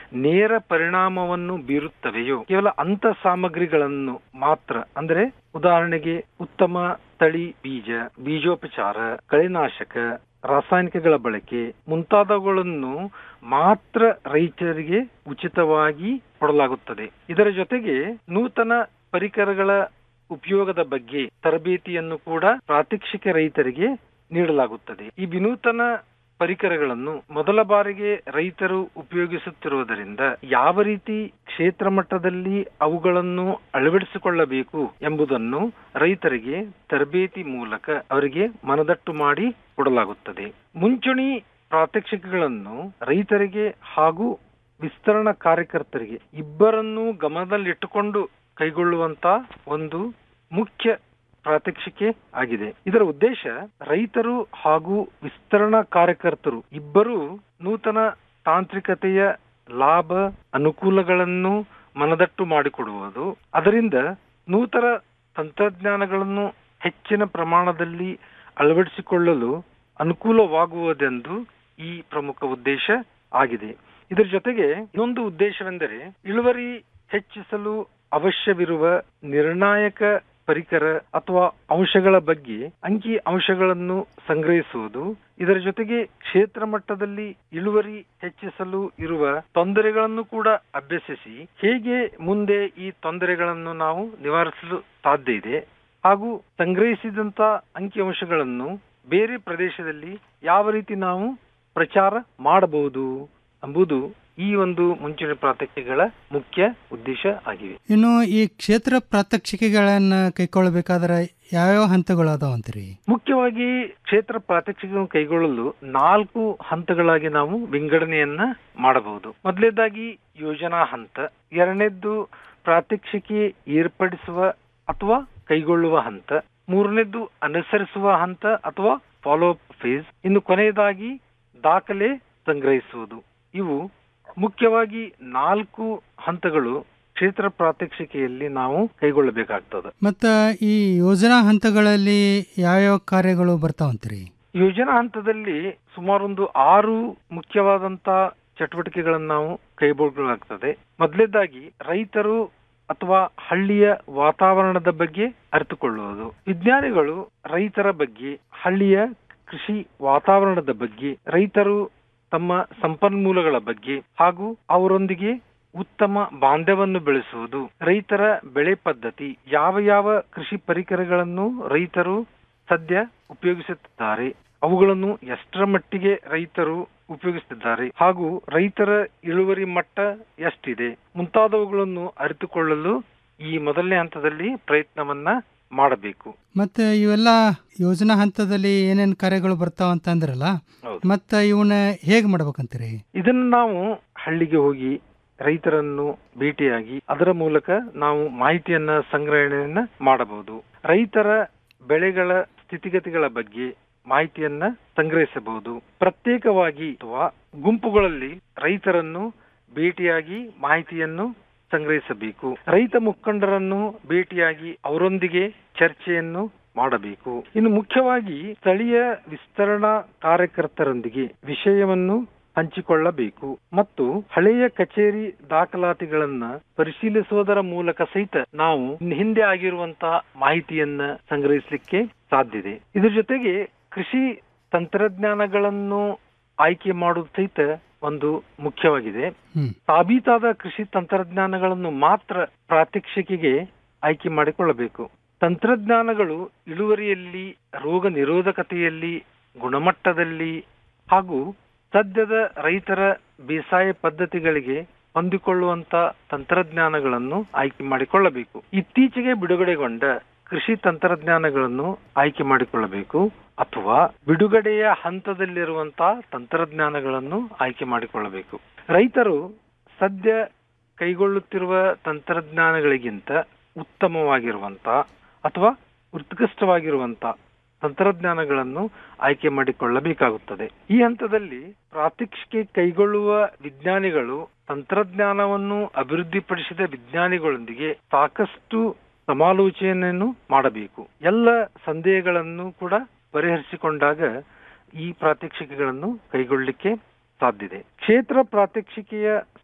ನೇರ ಪರಿಣಾಮವನ್ನು ಬೀರುತ್ತವೆಯೋ ಕೇವಲ ಅಂತ ಸಾಮಗ್ರಿಗಳನ್ನು ಮಾತ್ರ ಅಂದ್ರೆ ಉದಾಹರಣೆಗೆ ಉತ್ತಮ ತಳಿ ಬೀಜ ಬೀಜೋಪಚಾರ ಕಳೆನಾಶಕ ರಾಸಾಯನಿಕಗಳ ಬಳಕೆ ಮುಂತಾದವುಗಳನ್ನು ಮಾತ್ರ ರೈತರಿಗೆ ಉಚಿತವಾಗಿ ಕೊಡಲಾಗುತ್ತದೆ ಇದರ ಜೊತೆಗೆ ನೂತನ ಪರಿಕರಗಳ ಉಪಯೋಗದ ಬಗ್ಗೆ ತರಬೇತಿಯನ್ನು ಕೂಡ ಪ್ರಾತ್ಯಕ್ಷಿಕ ರೈತರಿಗೆ ನೀಡಲಾಗುತ್ತದೆ ಈ ವಿನೂತನ ಪರಿಕರಗಳನ್ನು ಮೊದಲ ಬಾರಿಗೆ ರೈತರು ಉಪಯೋಗಿಸುತ್ತಿರುವುದರಿಂದ ಯಾವ ರೀತಿ ಕ್ಷೇತ್ರ ಮಟ್ಟದಲ್ಲಿ ಅವುಗಳನ್ನು ಅಳವಡಿಸಿಕೊಳ್ಳಬೇಕು ಎಂಬುದನ್ನು ರೈತರಿಗೆ ತರಬೇತಿ ಮೂಲಕ ಅವರಿಗೆ ಮನದಟ್ಟು ಮಾಡಿ ಕೊಡಲಾಗುತ್ತದೆ ಮುಂಚೂಣಿ ಪ್ರಾತ್ಯಕ್ಷಿಕೆಗಳನ್ನು ರೈತರಿಗೆ ಹಾಗೂ ವಿಸ್ತರಣಾ ಕಾರ್ಯಕರ್ತರಿಗೆ ಇಬ್ಬರನ್ನೂ ಗಮನದಲ್ಲಿಟ್ಟುಕೊಂಡು ಕೈಗೊಳ್ಳುವಂತ ಒಂದು ಮುಖ್ಯ ಪ್ರಾತ್ಯಕ್ಷಿಕೆ ಆಗಿದೆ ಇದರ ಉದ್ದೇಶ ರೈತರು ಹಾಗೂ ವಿಸ್ತರಣಾ ಕಾರ್ಯಕರ್ತರು ಇಬ್ಬರೂ ನೂತನ ತಾಂತ್ರಿಕತೆಯ ಲಾಭ ಅನುಕೂಲಗಳನ್ನು ಮನದಟ್ಟು ಮಾಡಿಕೊಡುವುದು ಅದರಿಂದ ನೂತನ ತಂತ್ರಜ್ಞಾನಗಳನ್ನು ಹೆಚ್ಚಿನ ಪ್ರಮಾಣದಲ್ಲಿ ಅಳವಡಿಸಿಕೊಳ್ಳಲು ಅನುಕೂಲವಾಗುವುದೆಂದು ಈ ಪ್ರಮುಖ ಉದ್ದೇಶ ಆಗಿದೆ ಇದರ ಜೊತೆಗೆ ಇನ್ನೊಂದು ಉದ್ದೇಶವೆಂದರೆ ಇಳುವರಿ ಹೆಚ್ಚಿಸಲು ಅವಶ್ಯವಿರುವ ನಿರ್ಣಾಯಕ ಪರಿಕರ ಅಥವಾ ಅಂಶಗಳ ಬಗ್ಗೆ ಅಂಕಿ ಅಂಶಗಳನ್ನು ಸಂಗ್ರಹಿಸುವುದು ಇದರ ಜೊತೆಗೆ ಕ್ಷೇತ್ರ ಮಟ್ಟದಲ್ಲಿ ಇಳುವರಿ ಹೆಚ್ಚಿಸಲು ಇರುವ ತೊಂದರೆಗಳನ್ನು ಕೂಡ ಅಭ್ಯಸಿಸಿ ಹೇಗೆ ಮುಂದೆ ಈ ತೊಂದರೆಗಳನ್ನು ನಾವು ನಿವಾರಿಸಲು ಸಾಧ್ಯ ಇದೆ ಹಾಗೂ ಸಂಗ್ರಹಿಸಿದಂತ ಅಂಕಿಅಂಶಗಳನ್ನು ಬೇರೆ ಪ್ರದೇಶದಲ್ಲಿ ಯಾವ ರೀತಿ ನಾವು ಪ್ರಚಾರ ಮಾಡಬಹುದು ಎಂಬುದು ಈ ಒಂದು ಮುಂಚೂಣಿ ಪ್ರಾತ್ಯಕ್ಷಿಕೆಗಳ ಮುಖ್ಯ ಉದ್ದೇಶ ಆಗಿವೆ ಇನ್ನು ಈ ಕ್ಷೇತ್ರ ಪ್ರಾತ್ಯಕ್ಷಿಕೆಗಳನ್ನ ಕೈಗೊಳ್ಳಬೇಕಾದ್ರೆ ಯಾವ್ಯಾವ ಹಂತಗಳು ಅದಾವಂತೀರಿ ಮುಖ್ಯವಾಗಿ ಕ್ಷೇತ್ರ ಪ್ರಾತ್ಯಕ್ಷಿಕೆ ಕೈಗೊಳ್ಳಲು ನಾಲ್ಕು ಹಂತಗಳಾಗಿ ನಾವು ವಿಂಗಡಣೆಯನ್ನ ಮಾಡಬಹುದು ಮೊದಲನೇದಾಗಿ ಯೋಜನಾ ಹಂತ ಎರಡನೇದ್ದು ಪ್ರಾತ್ಯಕ್ಷಿಕೆ ಏರ್ಪಡಿಸುವ ಅಥವಾ ಕೈಗೊಳ್ಳುವ ಹಂತ ಮೂರನೇದ್ದು ಅನುಸರಿಸುವ ಹಂತ ಅಥವಾ ಫಾಲೋ ಅಪ್ ಫೇಸ್ ಇನ್ನು ಕೊನೆಯದಾಗಿ ದಾಖಲೆ ಸಂಗ್ರಹಿಸುವುದು ಇವು ಮುಖ್ಯವಾಗಿ ನಾಲ್ಕು ಹಂತಗಳು ಕ್ಷೇತ್ರ ಪ್ರಾತ್ಯಕ್ಷಿಕೆಯಲ್ಲಿ ನಾವು ಕೈಗೊಳ್ಳಬೇಕಾಗ್ತದೆ ಮತ್ತ ಈ ಯೋಜನಾ ಹಂತಗಳಲ್ಲಿ ಯಾವ್ಯಾವ ಕಾರ್ಯಗಳು ಬರ್ತಾವಂತೀರಿ ಯೋಜನಾ ಹಂತದಲ್ಲಿ ಸುಮಾರೊಂದು ಆರು ಮುಖ್ಯವಾದಂತ ಚಟುವಟಿಕೆಗಳನ್ನು ನಾವು ಕೈಗೊಳ್ಳಲಾಗ್ತದೆ ಮೊದಲನೇದಾಗಿ ರೈತರು ಅಥವಾ ಹಳ್ಳಿಯ ವಾತಾವರಣದ ಬಗ್ಗೆ ಅರಿತುಕೊಳ್ಳುವುದು ವಿಜ್ಞಾನಿಗಳು ರೈತರ ಬಗ್ಗೆ ಹಳ್ಳಿಯ ಕೃಷಿ ವಾತಾವರಣದ ಬಗ್ಗೆ ರೈತರು ತಮ್ಮ ಸಂಪನ್ಮೂಲಗಳ ಬಗ್ಗೆ ಹಾಗೂ ಅವರೊಂದಿಗೆ ಉತ್ತಮ ಬಾಂಧವ್ಯವನ್ನು ಬೆಳೆಸುವುದು ರೈತರ ಬೆಳೆ ಪದ್ಧತಿ ಯಾವ ಯಾವ ಕೃಷಿ ಪರಿಕರಗಳನ್ನು ರೈತರು ಸದ್ಯ ಉಪಯೋಗಿಸುತ್ತಿದ್ದಾರೆ ಅವುಗಳನ್ನು ಎಷ್ಟರ ಮಟ್ಟಿಗೆ ರೈತರು ಉಪಯೋಗಿಸುತ್ತಿದ್ದಾರೆ ಹಾಗೂ ರೈತರ ಇಳುವರಿ ಮಟ್ಟ ಎಷ್ಟಿದೆ ಮುಂತಾದವುಗಳನ್ನು ಅರಿತುಕೊಳ್ಳಲು ಈ ಮೊದಲನೇ ಹಂತದಲ್ಲಿ ಪ್ರಯತ್ನವನ್ನ ಮಾಡಬೇಕು ಮತ್ತೆ ಇವೆಲ್ಲ ಯೋಜನಾ ಹಂತದಲ್ಲಿ ಏನೇನ್ ಕಾರ್ಯಗಳು ಬರ್ತಾವ ಅಂತ ಅಂದ್ರಲ್ಲ ಮತ್ತ ಇವನ್ನ ಹೇಗ್ ಮಾಡ್ಬೇಕಂತೀರಿ ಇದನ್ನು ನಾವು ಹಳ್ಳಿಗೆ ಹೋಗಿ ರೈತರನ್ನು ಭೇಟಿಯಾಗಿ ಅದರ ಮೂಲಕ ನಾವು ಮಾಹಿತಿಯನ್ನ ಸಂಗ್ರಹಣೆಯನ್ನ ಮಾಡಬಹುದು ರೈತರ ಬೆಳೆಗಳ ಸ್ಥಿತಿಗತಿಗಳ ಬಗ್ಗೆ ಮಾಹಿತಿಯನ್ನ ಸಂಗ್ರಹಿಸಬಹುದು ಪ್ರತ್ಯೇಕವಾಗಿ ಅಥವಾ ಗುಂಪುಗಳಲ್ಲಿ ರೈತರನ್ನು ಭೇಟಿಯಾಗಿ ಮಾಹಿತಿಯನ್ನು ಸಂಗ್ರಹಿಸಬೇಕು ರೈತ ಮುಖಂಡರನ್ನು ಭೇಟಿಯಾಗಿ ಅವರೊಂದಿಗೆ ಚರ್ಚೆಯನ್ನು ಮಾಡಬೇಕು ಇನ್ನು ಮುಖ್ಯವಾಗಿ ಸ್ಥಳೀಯ ವಿಸ್ತರಣಾ ಕಾರ್ಯಕರ್ತರೊಂದಿಗೆ ವಿಷಯವನ್ನು ಹಂಚಿಕೊಳ್ಳಬೇಕು ಮತ್ತು ಹಳೆಯ ಕಚೇರಿ ದಾಖಲಾತಿಗಳನ್ನ ಪರಿಶೀಲಿಸುವುದರ ಮೂಲಕ ಸಹಿತ ನಾವು ಹಿಂದೆ ಆಗಿರುವಂತಹ ಮಾಹಿತಿಯನ್ನ ಸಂಗ್ರಹಿಸಲಿಕ್ಕೆ ಸಾಧ್ಯತೆ ಇದ್ರ ಜೊತೆಗೆ ಕೃಷಿ ತಂತ್ರಜ್ಞಾನಗಳನ್ನು ಆಯ್ಕೆ ಮಾಡುವುದು ಸಹಿತ ಒಂದು ಮುಖ್ಯವಾಗಿದೆ ಸಾಬೀತಾದ ಕೃಷಿ ತಂತ್ರಜ್ಞಾನಗಳನ್ನು ಮಾತ್ರ ಪ್ರಾತ್ಯಕ್ಷಿಕೆಗೆ ಆಯ್ಕೆ ಮಾಡಿಕೊಳ್ಳಬೇಕು ತಂತ್ರಜ್ಞಾನಗಳು ಇಳುವರಿಯಲ್ಲಿ ರೋಗ ನಿರೋಧಕತೆಯಲ್ಲಿ ಗುಣಮಟ್ಟದಲ್ಲಿ ಹಾಗೂ ಸದ್ಯದ ರೈತರ ಬೇಸಾಯ ಪದ್ಧತಿಗಳಿಗೆ ಹೊಂದಿಕೊಳ್ಳುವಂತ ತಂತ್ರಜ್ಞಾನಗಳನ್ನು ಆಯ್ಕೆ ಮಾಡಿಕೊಳ್ಳಬೇಕು ಇತ್ತೀಚೆಗೆ ಬಿಡುಗಡೆಗೊಂಡ ಕೃಷಿ ತಂತ್ರಜ್ಞಾನಗಳನ್ನು ಆಯ್ಕೆ ಮಾಡಿಕೊಳ್ಳಬೇಕು ಅಥವಾ ಬಿಡುಗಡೆಯ ಹಂತದಲ್ಲಿರುವಂತಹ ತಂತ್ರಜ್ಞಾನಗಳನ್ನು ಆಯ್ಕೆ ಮಾಡಿಕೊಳ್ಳಬೇಕು ರೈತರು ಸದ್ಯ ಕೈಗೊಳ್ಳುತ್ತಿರುವ ತಂತ್ರಜ್ಞಾನಗಳಿಗಿಂತ ಉತ್ತಮವಾಗಿರುವಂತ ಅಥವಾ ಉತ್ಕೃಷ್ಟವಾಗಿರುವಂತ ತಂತ್ರಜ್ಞಾನಗಳನ್ನು ಆಯ್ಕೆ ಮಾಡಿಕೊಳ್ಳಬೇಕಾಗುತ್ತದೆ ಈ ಹಂತದಲ್ಲಿ ಪ್ರಾತ್ಯಕ್ಷಿಕೆ ಕೈಗೊಳ್ಳುವ ವಿಜ್ಞಾನಿಗಳು ತಂತ್ರಜ್ಞಾನವನ್ನು ಅಭಿವೃದ್ಧಿಪಡಿಸಿದ ವಿಜ್ಞಾನಿಗಳೊಂದಿಗೆ ಸಾಕಷ್ಟು ಸಮಾಲೋಚನೆಯನ್ನು ಮಾಡಬೇಕು ಎಲ್ಲ ಸಂದೇಹಗಳನ್ನು ಕೂಡ ಪರಿಹರಿಸಿಕೊಂಡಾಗ ಈ ಪ್ರಾತ್ಯಕ್ಷಿಕೆಗಳನ್ನು ಕೈಗೊಳ್ಳಲಿಕ್ಕೆ ಸಾಧ್ಯತೆ ಕ್ಷೇತ್ರ ಪ್ರಾತ್ಯಕ್ಷಿಕೆಯ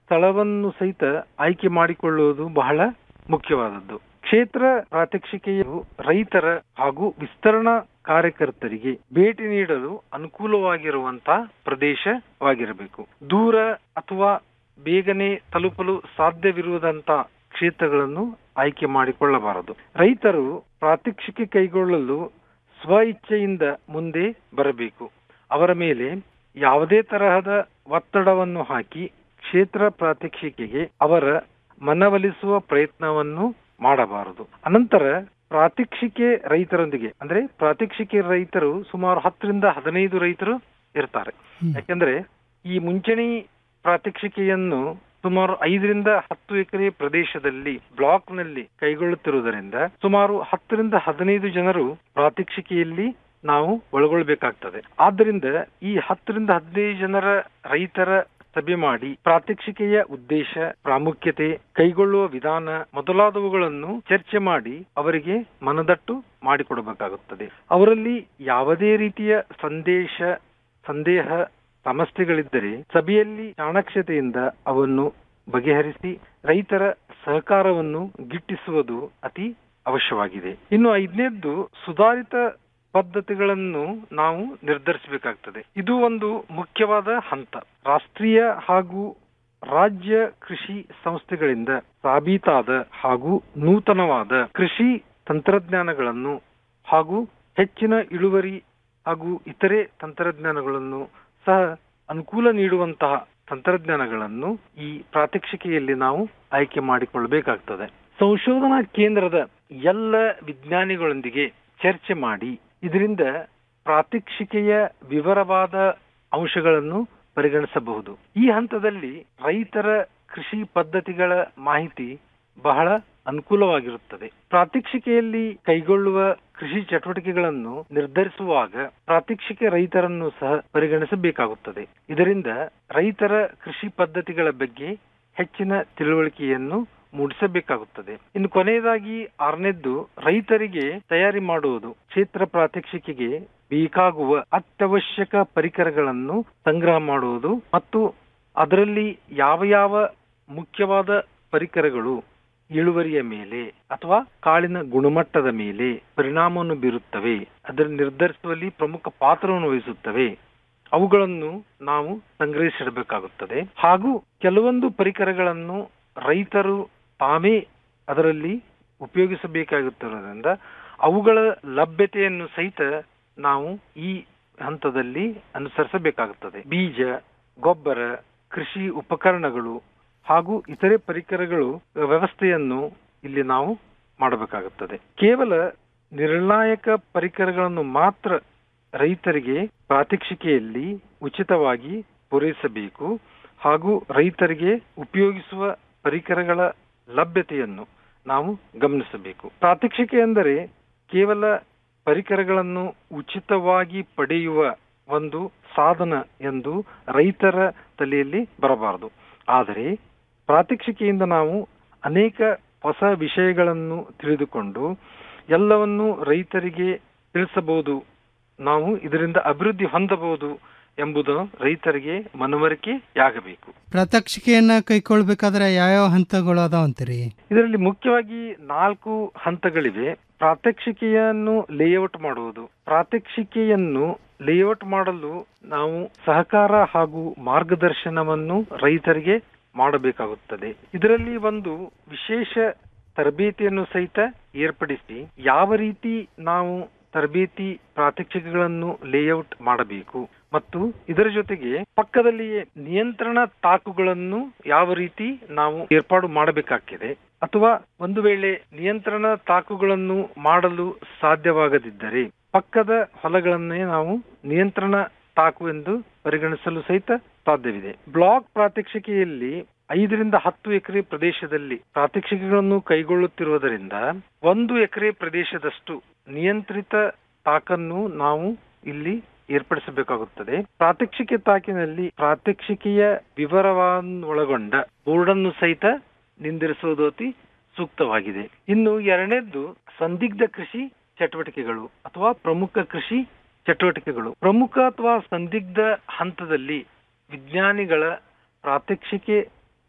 ಸ್ಥಳವನ್ನು ಸಹಿತ ಆಯ್ಕೆ ಮಾಡಿಕೊಳ್ಳುವುದು ಬಹಳ ಮುಖ್ಯವಾದದ್ದು ಕ್ಷೇತ್ರ ಪ್ರಾತ್ಯಕ್ಷಿಕೆಯು ರೈತರ ಹಾಗೂ ವಿಸ್ತರಣಾ ಕಾರ್ಯಕರ್ತರಿಗೆ ಭೇಟಿ ನೀಡಲು ಅನುಕೂಲವಾಗಿರುವಂತಹ ಪ್ರದೇಶವಾಗಿರಬೇಕು ದೂರ ಅಥವಾ ಬೇಗನೆ ತಲುಪಲು ಸಾಧ್ಯವಿರುವುದಂತ ಕ್ಷೇತ್ರಗಳನ್ನು ಆಯ್ಕೆ ಮಾಡಿಕೊಳ್ಳಬಾರದು ರೈತರು ಪ್ರಾತ್ಯಕ್ಷಿಕೆ ಕೈಗೊಳ್ಳಲು ಸ್ವ ಇಚ್ಛೆಯಿಂದ ಮುಂದೆ ಬರಬೇಕು ಅವರ ಮೇಲೆ ಯಾವುದೇ ತರಹದ ಒತ್ತಡವನ್ನು ಹಾಕಿ ಕ್ಷೇತ್ರ ಪ್ರಾತ್ಯಕ್ಷಿಕೆಗೆ ಅವರ ಮನವೊಲಿಸುವ ಪ್ರಯತ್ನವನ್ನು ಮಾಡಬಾರದು ಅನಂತರ ಪ್ರಾತ್ಯಕ್ಷಿಕೆ ರೈತರೊಂದಿಗೆ ಅಂದ್ರೆ ಪ್ರಾತ್ಯಕ್ಷಿಕೆ ರೈತರು ಸುಮಾರು ಹತ್ತರಿಂದ ಹದಿನೈದು ರೈತರು ಇರ್ತಾರೆ ಯಾಕಂದ್ರೆ ಈ ಮುಂಚಣಿ ಪ್ರಾತ್ಯಕ್ಷಿಕೆಯನ್ನು ಸುಮಾರು ಐದರಿಂದ ಹತ್ತು ಎಕರೆ ಪ್ರದೇಶದಲ್ಲಿ ಬ್ಲಾಕ್ ನಲ್ಲಿ ಕೈಗೊಳ್ಳುತ್ತಿರುವುದರಿಂದ ಸುಮಾರು ಹತ್ತರಿಂದ ಹದಿನೈದು ಜನರು ಪ್ರಾತ್ಯಕ್ಷಿಕೆಯಲ್ಲಿ ನಾವು ಒಳಗೊಳ್ಬೇಕಾಗ್ತದೆ ಆದ್ದರಿಂದ ಈ ಹತ್ತರಿಂದ ಹದಿನೈದು ಜನರ ರೈತರ ಸಭೆ ಮಾಡಿ ಪ್ರಾತ್ಯಕ್ಷಿಕೆಯ ಉದ್ದೇಶ ಪ್ರಾಮುಖ್ಯತೆ ಕೈಗೊಳ್ಳುವ ವಿಧಾನ ಮೊದಲಾದವುಗಳನ್ನು ಚರ್ಚೆ ಮಾಡಿ ಅವರಿಗೆ ಮನದಟ್ಟು ಮಾಡಿಕೊಡಬೇಕಾಗುತ್ತದೆ ಅವರಲ್ಲಿ ಯಾವುದೇ ರೀತಿಯ ಸಂದೇಶ ಸಂದೇಹ ಸಮಸ್ಯೆಗಳಿದ್ದರೆ ಸಭೆಯಲ್ಲಿ ಚಾಣಾಕ್ಷತೆಯಿಂದ ಅವನ್ನು ಬಗೆಹರಿಸಿ ರೈತರ ಸಹಕಾರವನ್ನು ಗಿಟ್ಟಿಸುವುದು ಅತಿ ಅವಶ್ಯವಾಗಿದೆ ಇನ್ನು ಐದನೇದ್ದು ಸುಧಾರಿತ ಪದ್ಧತಿಗಳನ್ನು ನಾವು ನಿರ್ಧರಿಸಬೇಕಾಗ್ತದೆ ಇದು ಒಂದು ಮುಖ್ಯವಾದ ಹಂತ ರಾಷ್ಟ್ರೀಯ ಹಾಗೂ ರಾಜ್ಯ ಕೃಷಿ ಸಂಸ್ಥೆಗಳಿಂದ ಸಾಬೀತಾದ ಹಾಗೂ ನೂತನವಾದ ಕೃಷಿ ತಂತ್ರಜ್ಞಾನಗಳನ್ನು ಹಾಗೂ ಹೆಚ್ಚಿನ ಇಳುವರಿ ಹಾಗೂ ಇತರೆ ತಂತ್ರಜ್ಞಾನಗಳನ್ನು ಸಹ ಅನುಕೂಲ ನೀಡುವಂತಹ ತಂತ್ರಜ್ಞಾನಗಳನ್ನು ಈ ಪ್ರಾತ್ಯಕ್ಷಿಕೆಯಲ್ಲಿ ನಾವು ಆಯ್ಕೆ ಮಾಡಿಕೊಳ್ಳಬೇಕಾಗ್ತದೆ ಸಂಶೋಧನಾ ಕೇಂದ್ರದ ಎಲ್ಲ ವಿಜ್ಞಾನಿಗಳೊಂದಿಗೆ ಚರ್ಚೆ ಮಾಡಿ ಇದರಿಂದ ಪ್ರಾತ್ಯಕ್ಷಿಕೆಯ ವಿವರವಾದ ಅಂಶಗಳನ್ನು ಪರಿಗಣಿಸಬಹುದು ಈ ಹಂತದಲ್ಲಿ ರೈತರ ಕೃಷಿ ಪದ್ಧತಿಗಳ ಮಾಹಿತಿ ಬಹಳ ಅನುಕೂಲವಾಗಿರುತ್ತದೆ ಪ್ರಾತ್ಯಕ್ಷಿಕೆಯಲ್ಲಿ ಕೈಗೊಳ್ಳುವ ಕೃಷಿ ಚಟುವಟಿಕೆಗಳನ್ನು ನಿರ್ಧರಿಸುವಾಗ ಪ್ರಾತ್ಯಕ್ಷಿಕೆ ರೈತರನ್ನು ಸಹ ಪರಿಗಣಿಸಬೇಕಾಗುತ್ತದೆ ಇದರಿಂದ ರೈತರ ಕೃಷಿ ಪದ್ಧತಿಗಳ ಬಗ್ಗೆ ಹೆಚ್ಚಿನ ತಿಳುವಳಿಕೆಯನ್ನು ಮೂಡಿಸಬೇಕಾಗುತ್ತದೆ ಇನ್ನು ಕೊನೆಯದಾಗಿ ಆರನೇದ್ದು ರೈತರಿಗೆ ತಯಾರಿ ಮಾಡುವುದು ಕ್ಷೇತ್ರ ಪ್ರಾತ್ಯಕ್ಷಿಕೆಗೆ ಬೇಕಾಗುವ ಅತ್ಯವಶ್ಯಕ ಪರಿಕರಗಳನ್ನು ಸಂಗ್ರಹ ಮಾಡುವುದು ಮತ್ತು ಅದರಲ್ಲಿ ಯಾವ ಯಾವ ಮುಖ್ಯವಾದ ಪರಿಕರಗಳು ಇಳುವರಿಯ ಮೇಲೆ ಅಥವಾ ಕಾಳಿನ ಗುಣಮಟ್ಟದ ಮೇಲೆ ಪರಿಣಾಮವನ್ನು ಬೀರುತ್ತವೆ ಅದನ್ನು ನಿರ್ಧರಿಸುವಲ್ಲಿ ಪ್ರಮುಖ ಪಾತ್ರವನ್ನು ವಹಿಸುತ್ತವೆ ಅವುಗಳನ್ನು ನಾವು ಸಂಗ್ರಹಿಸಿಡಬೇಕಾಗುತ್ತದೆ ಹಾಗೂ ಕೆಲವೊಂದು ಪರಿಕರಗಳನ್ನು ರೈತರು ತಾವೇ ಅದರಲ್ಲಿ ಉಪಯೋಗಿಸಬೇಕಾಗುತ್ತಿರುವುದರಿಂದ ಅವುಗಳ ಲಭ್ಯತೆಯನ್ನು ಸಹಿತ ನಾವು ಈ ಹಂತದಲ್ಲಿ ಅನುಸರಿಸಬೇಕಾಗುತ್ತದೆ ಬೀಜ ಗೊಬ್ಬರ ಕೃಷಿ ಉಪಕರಣಗಳು ಹಾಗೂ ಇತರೆ ಪರಿಕರಗಳು ವ್ಯವಸ್ಥೆಯನ್ನು ಇಲ್ಲಿ ನಾವು ಮಾಡಬೇಕಾಗುತ್ತದೆ ಕೇವಲ ನಿರ್ಣಾಯಕ ಪರಿಕರಗಳನ್ನು ಮಾತ್ರ ರೈತರಿಗೆ ಪ್ರಾತ್ಯಕ್ಷಿಕೆಯಲ್ಲಿ ಉಚಿತವಾಗಿ ಪೂರೈಸಬೇಕು ಹಾಗೂ ರೈತರಿಗೆ ಉಪಯೋಗಿಸುವ ಪರಿಕರಗಳ ಲಭ್ಯತೆಯನ್ನು ನಾವು ಗಮನಿಸಬೇಕು ಪ್ರಾತ್ಯಕ್ಷಿಕೆ ಎಂದರೆ ಕೇವಲ ಪರಿಕರಗಳನ್ನು ಉಚಿತವಾಗಿ ಪಡೆಯುವ ಒಂದು ಸಾಧನ ಎಂದು ರೈತರ ತಲೆಯಲ್ಲಿ ಬರಬಾರದು ಆದರೆ ಪ್ರಾತ್ಯಕ್ಷಿಕೆಯಿಂದ ನಾವು ಅನೇಕ ಹೊಸ ವಿಷಯಗಳನ್ನು ತಿಳಿದುಕೊಂಡು ಎಲ್ಲವನ್ನು ರೈತರಿಗೆ ತಿಳಿಸಬಹುದು ನಾವು ಇದರಿಂದ ಅಭಿವೃದ್ಧಿ ಹೊಂದಬಹುದು ಎಂಬುದು ರೈತರಿಗೆ ಮನವರಿಕೆಯಾಗಬೇಕು ಪ್ರಾತ್ಯಕ್ಷಿಕೆಯನ್ನ ಕೈಗೊಳ್ಬೇಕಾದ್ರೆ ಯಾವ್ಯಾವ ಹಂತಗಳು ಅದಾವಂತೀರಿ ಇದರಲ್ಲಿ ಮುಖ್ಯವಾಗಿ ನಾಲ್ಕು ಹಂತಗಳಿವೆ ಪ್ರಾತ್ಯಕ್ಷಿಕೆಯನ್ನು ಲೇಔಟ್ ಮಾಡುವುದು ಪ್ರಾತ್ಯಕ್ಷಿಕೆಯನ್ನು ಲೇಔಟ್ ಮಾಡಲು ನಾವು ಸಹಕಾರ ಹಾಗೂ ಮಾರ್ಗದರ್ಶನವನ್ನು ರೈತರಿಗೆ ಮಾಡಬೇಕಾಗುತ್ತದೆ ಇದರಲ್ಲಿ ಒಂದು ವಿಶೇಷ ತರಬೇತಿಯನ್ನು ಸಹಿತ ಏರ್ಪಡಿಸಿ ಯಾವ ರೀತಿ ನಾವು ತರಬೇತಿ ಪ್ರಾತ್ಯಕ್ಷಿಕೆಗಳನ್ನು ಲೇಔಟ್ ಮಾಡಬೇಕು ಮತ್ತು ಇದರ ಜೊತೆಗೆ ಪಕ್ಕದಲ್ಲಿಯೇ ನಿಯಂತ್ರಣ ತಾಕುಗಳನ್ನು ಯಾವ ರೀತಿ ನಾವು ಏರ್ಪಾಡು ಮಾಡಬೇಕಾಗಿದೆ ಅಥವಾ ಒಂದು ವೇಳೆ ನಿಯಂತ್ರಣ ತಾಕುಗಳನ್ನು ಮಾಡಲು ಸಾಧ್ಯವಾಗದಿದ್ದರೆ ಪಕ್ಕದ ಹೊಲಗಳನ್ನೇ ನಾವು ನಿಯಂತ್ರಣ ತಾಕು ಎಂದು ಪರಿಗಣಿಸಲು ಸಹಿತ ಸಾಧ್ಯವಿದೆ ಬ್ಲಾಕ್ ಪ್ರಾತ್ಯಕ್ಷಿಕೆಯಲ್ಲಿ ಐದರಿಂದ ಹತ್ತು ಎಕರೆ ಪ್ರದೇಶದಲ್ಲಿ ಪ್ರಾತ್ಯಕ್ಷಿಕೆಗಳನ್ನು ಕೈಗೊಳ್ಳುತ್ತಿರುವುದರಿಂದ ಒಂದು ಎಕರೆ ಪ್ರದೇಶದಷ್ಟು ನಿಯಂತ್ರಿತ ತಾಕನ್ನು ನಾವು ಇಲ್ಲಿ ಏರ್ಪಡಿಸಬೇಕಾಗುತ್ತದೆ ಪ್ರಾತ್ಯಕ್ಷಿಕೆ ತಾಕಿನಲ್ಲಿ ಪ್ರಾತ್ಯಕ್ಷಿಕೆಯ ವಿವರವನ್ನೊಳಗೊಂಡ ಬೋರ್ಡನ್ನು ಸಹಿತ ನಿಂದಿರಿಸುವುದು ಅತಿ ಸೂಕ್ತವಾಗಿದೆ ಇನ್ನು ಎರಡನೇದ್ದು ಸಂದಿಗ್ಧ ಕೃಷಿ ಚಟುವಟಿಕೆಗಳು ಅಥವಾ ಪ್ರಮುಖ ಕೃಷಿ ಚಟುವಟಿಕೆಗಳು ಪ್ರಮುಖ ಅಥವಾ ಸಂದಿಗ್ಧ ಹಂತದಲ್ಲಿ ವಿಜ್ಞಾನಿಗಳ ಪ್ರಾತ್ಯಕ್ಷಿಕೆ